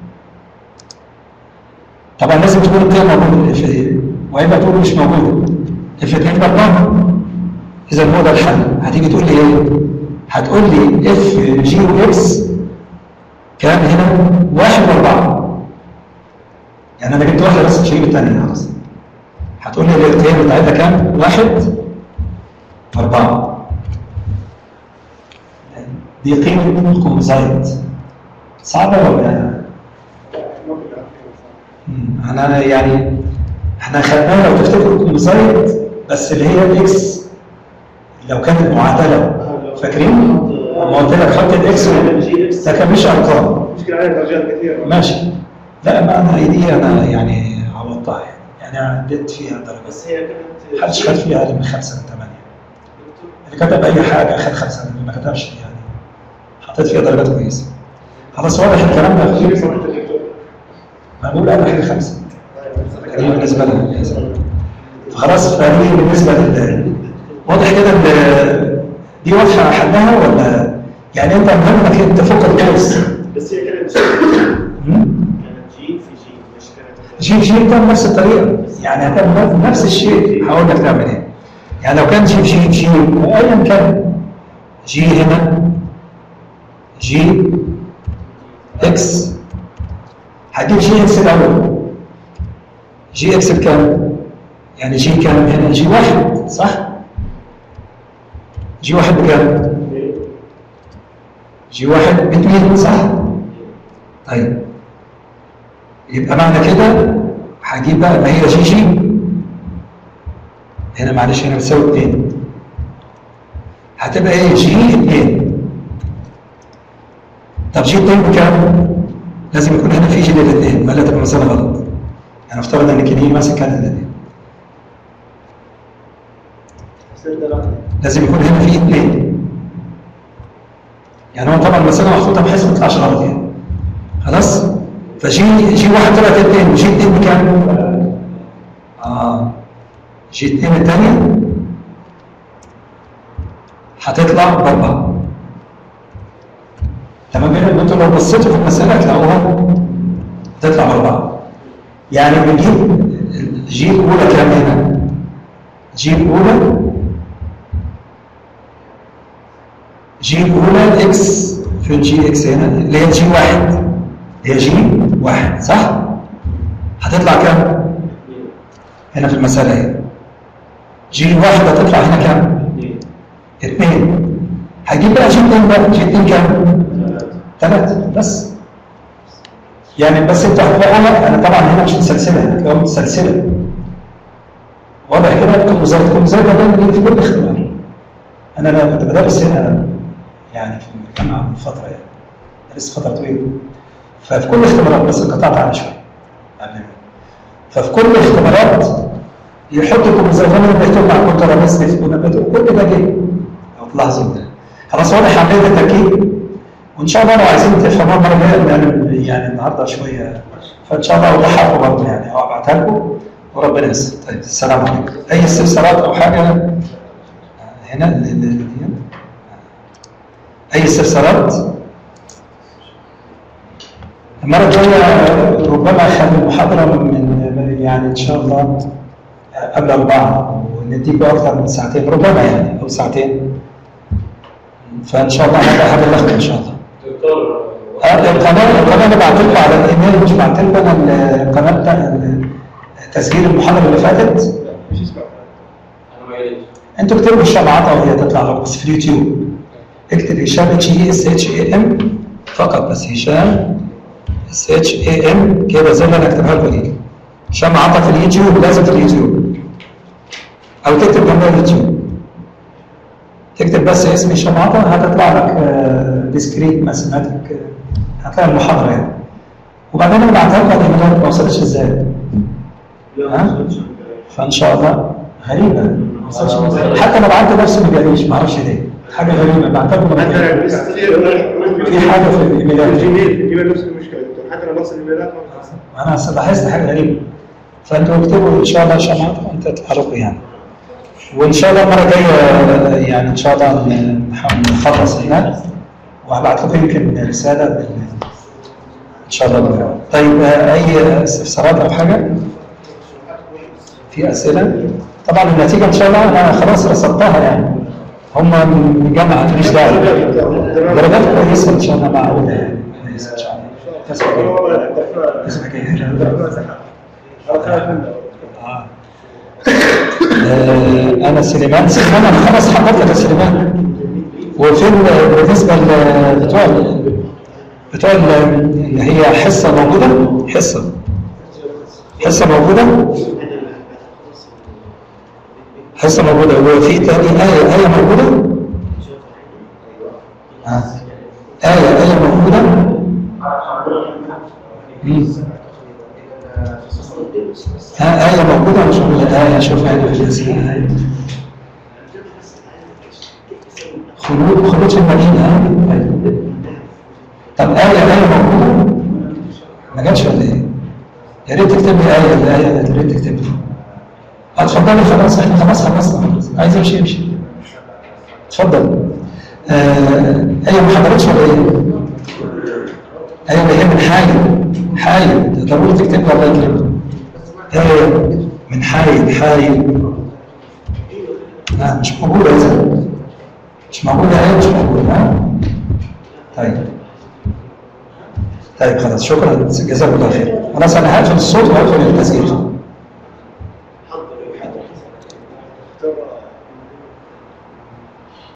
طبعا لازم تكون القيمة موجودة اف ايه وإلا تقول مش موجودة اف 2 بأربعة إذا هو ده الحل هتيجي تقول لي إيه؟ هتقول لي اف جي واكس كام هنا؟ واحد وأربعة يعني أنا جبت واحدة بس مش هجيب الثانية خلاص هتقول لي القيم بتاعتها كام؟ واحد وأربعة دي قيمة الكومبوزايت صعبة ولا ما كنا عارفين مم. انا يعني احنا خدناها لو تفتكروا الكومبوزايت بس اللي هي الاكس لو كانت معادله فاكرين؟ لما قلت لك حط الاكس ده كان مش ارقام مشكلة عليها درجات كثيرة ماشي لا ما انا دي انا يعني عوضتها يعني يعني انا عديت فيها درجات بس هي كانت محدش خد فيها اقل من خمسه من ثمانيه اللي كتب اي حاجه خد خمسه اللي ما كتبش يعني حطيت فيها درجات كويسه خلاص واضح الكلام ده شيء سمحت الدكتور ما بقول اقل حاجه خمسه دي بالنسبه لنا فخلاص فدي بالنسبه لل واضح كده ان دي واضحه حلها ولا يعني انت المهم انك انت تفك الكويس بس هي كانت مم؟ كانت جي في جي مش كانت جي جي ده بنفس الطريقه يعني هتعمل نفس الشيء هقول لك تعمل ايه يعني لو كان جي في جي في جي ايا كان جي هنا جي اكس هجيب جي اكس الاول جي اكس بكام؟ يعني جي كام هنا جي واحد صح؟ جي واحد بكام؟ جي واحد باثنين صح؟ طيب يبقى معنى كده هجيب بقى ما هي جي جي هنا معلش هنا بتساوي 2 هتبقى ايه جي 2 طب جي 2 بكام؟ لازم يكون هنا في جي للاثنين ولا تبقى مسألة غلط يعني افترض ان كده ماسك كانت الاثنين يصير ثلاثة لازم يكون هنا في اثنين يعني هو طبعا المسألة محطوطة بحيث ما تطلعش غلط يعني خلاص فجي جي واحد طلعت اثنين وجي اثنين بكام؟ اه جي اثنين الثانية هتطلع بأربعة تمام كده انتوا لو بصيتوا في المسألة هتلاقوها تطلع بأربعة يعني بنجيب جي الأولى كام هنا؟ جي الأولى جي الأولى اكس في الجي اكس هنا اللي هي جي واحد هي جي واحد صح؟ هتطلع كام؟ هنا في المسألة اهي جي واحد هتطلع هنا كام؟ اثنين هجيب بقى جي اتنين بقى جي اتنين كام؟ ثلاثة بس يعني بس انت هتلاقوها انا طبعا هنا مش متسلسلة هتلاقوها متسلسلة واضح كده تكون مزايد تكون مزايد دايما في كل اختبار انا لا كنت بدرس هنا يعني في الجامعه من فتره يعني لسه فتره طويله ففي كل اختبارات بس انقطعت عنها شويه قبل ما. ففي كل الاختبارات يحطوا كومبوزيتين اللي بيكتبوا مع كونترابيست كل ده جه لو تلاحظوا ده خلاص واضح عمليه التركيب وان شاء الله لو عايزين تفهموها المره الجايه نعمل يعني النهارده شويه فان شاء الله اوضحها لكم برضه يعني او ابعتها لكم وربنا يسر طيب السلام عليكم اي استفسارات او حاجه هنا ال- ال- ال- دي. اي استفسارات المره الجايه ربما اخلي المحاضره من يعني ان شاء الله قبل اربعه ونديكوا اكثر من ساعتين ربما يعني او ساعتين فان شاء الله هذا هبلغكم ان شاء الله دكتور آه، القناه القناه اللي بعت لكم على الايميل مش بعت لكم انا القناه بتاع تسجيل المحاضره اللي فاتت مش اسمه انا ما جاليش انتوا اكتبوا هشام عطا وهي تطلع لكم بس في اليوتيوب اكتب هشام اتش اي اس اتش اي ام فقط بس هشام اس اتش اي ام كده زي ما انا اكتبها لكم دي هشام عطا في اليوتيوب لازم في اليوتيوب او تكتب جنبها اليوتيوب تكتب بس اسم هشام عطا هتطلع لك ديسكريت ماثيماتيك هتلاقي المحاضره يعني وبعدين انا بعتها لكم على الايميلات ما وصلتش ازاي لا ها؟ ما وصلتش. فان شاء الله غريبه ما وصلش إزاي. حتى لو بعت نفسه ما جاليش ما اعرفش ليه حاجه غريبه بعتها لكم ما حتى جاليش. لو في حاجه في الايميلات الجيميل الجيميل نفس المشكله دكتور حتى لو نفس الايميلات ما بتحصل انا أصل لاحظت حاجه غريبه فانتوا اكتبوا ان شاء الله عشان انت تتحركوا يعني وان شاء الله المره الجايه يعني ان شاء الله نحاول نخلص هناك وهبعت لكم يمكن رساله بال- ان شاء الله بالفعل. طيب آه، اي استفسارات او حاجه في اسئله طبعا النتيجه ان شاء الله انا خلاص رصدتها يعني هم من الجامعه ماليش دعوه درجات كويسه ان شاء الله معقوله يعني كويسه ان شاء الله اسمك اسمك ايه؟ انا خايف منه آه. آه، انا سليمان سليمان انا خلاص حضرت لك يا سليمان وفين بالنسبه ل- بتوع ال- بتوع ال- اللي هي حصه موجوده حصه حصه موجوده حصه موجوده وفي تاني ايه ايه موجوده آه. ايه ايه موجوده مم. ها آية موجودة مش موجودة آية شوف هنا في الأسئلة آية خلود خلود في المدينة آية طيب. طب آية آية موجودة ما جاتش ولا إيه؟ يا ريت تكتب لي آية الآية يا ريت تكتب لي اتفضلي خلاص احنا خلاص خلصنا خلاص عايز يمشي يمشي اتفضل آه آية ما حضرتش ولا إيه؟ آية اللي هي من حايل حايل ضروري تكتب لي الله يكرمك ايه من حايد حايد لا مش موجودة يا زلمة مش موجودة هي مش موجودة ها طيب طيب خلاص شكرا جزاك الله خير خلاص انا هقفل الصوت وهقفل التسجيل حضر حضر اختار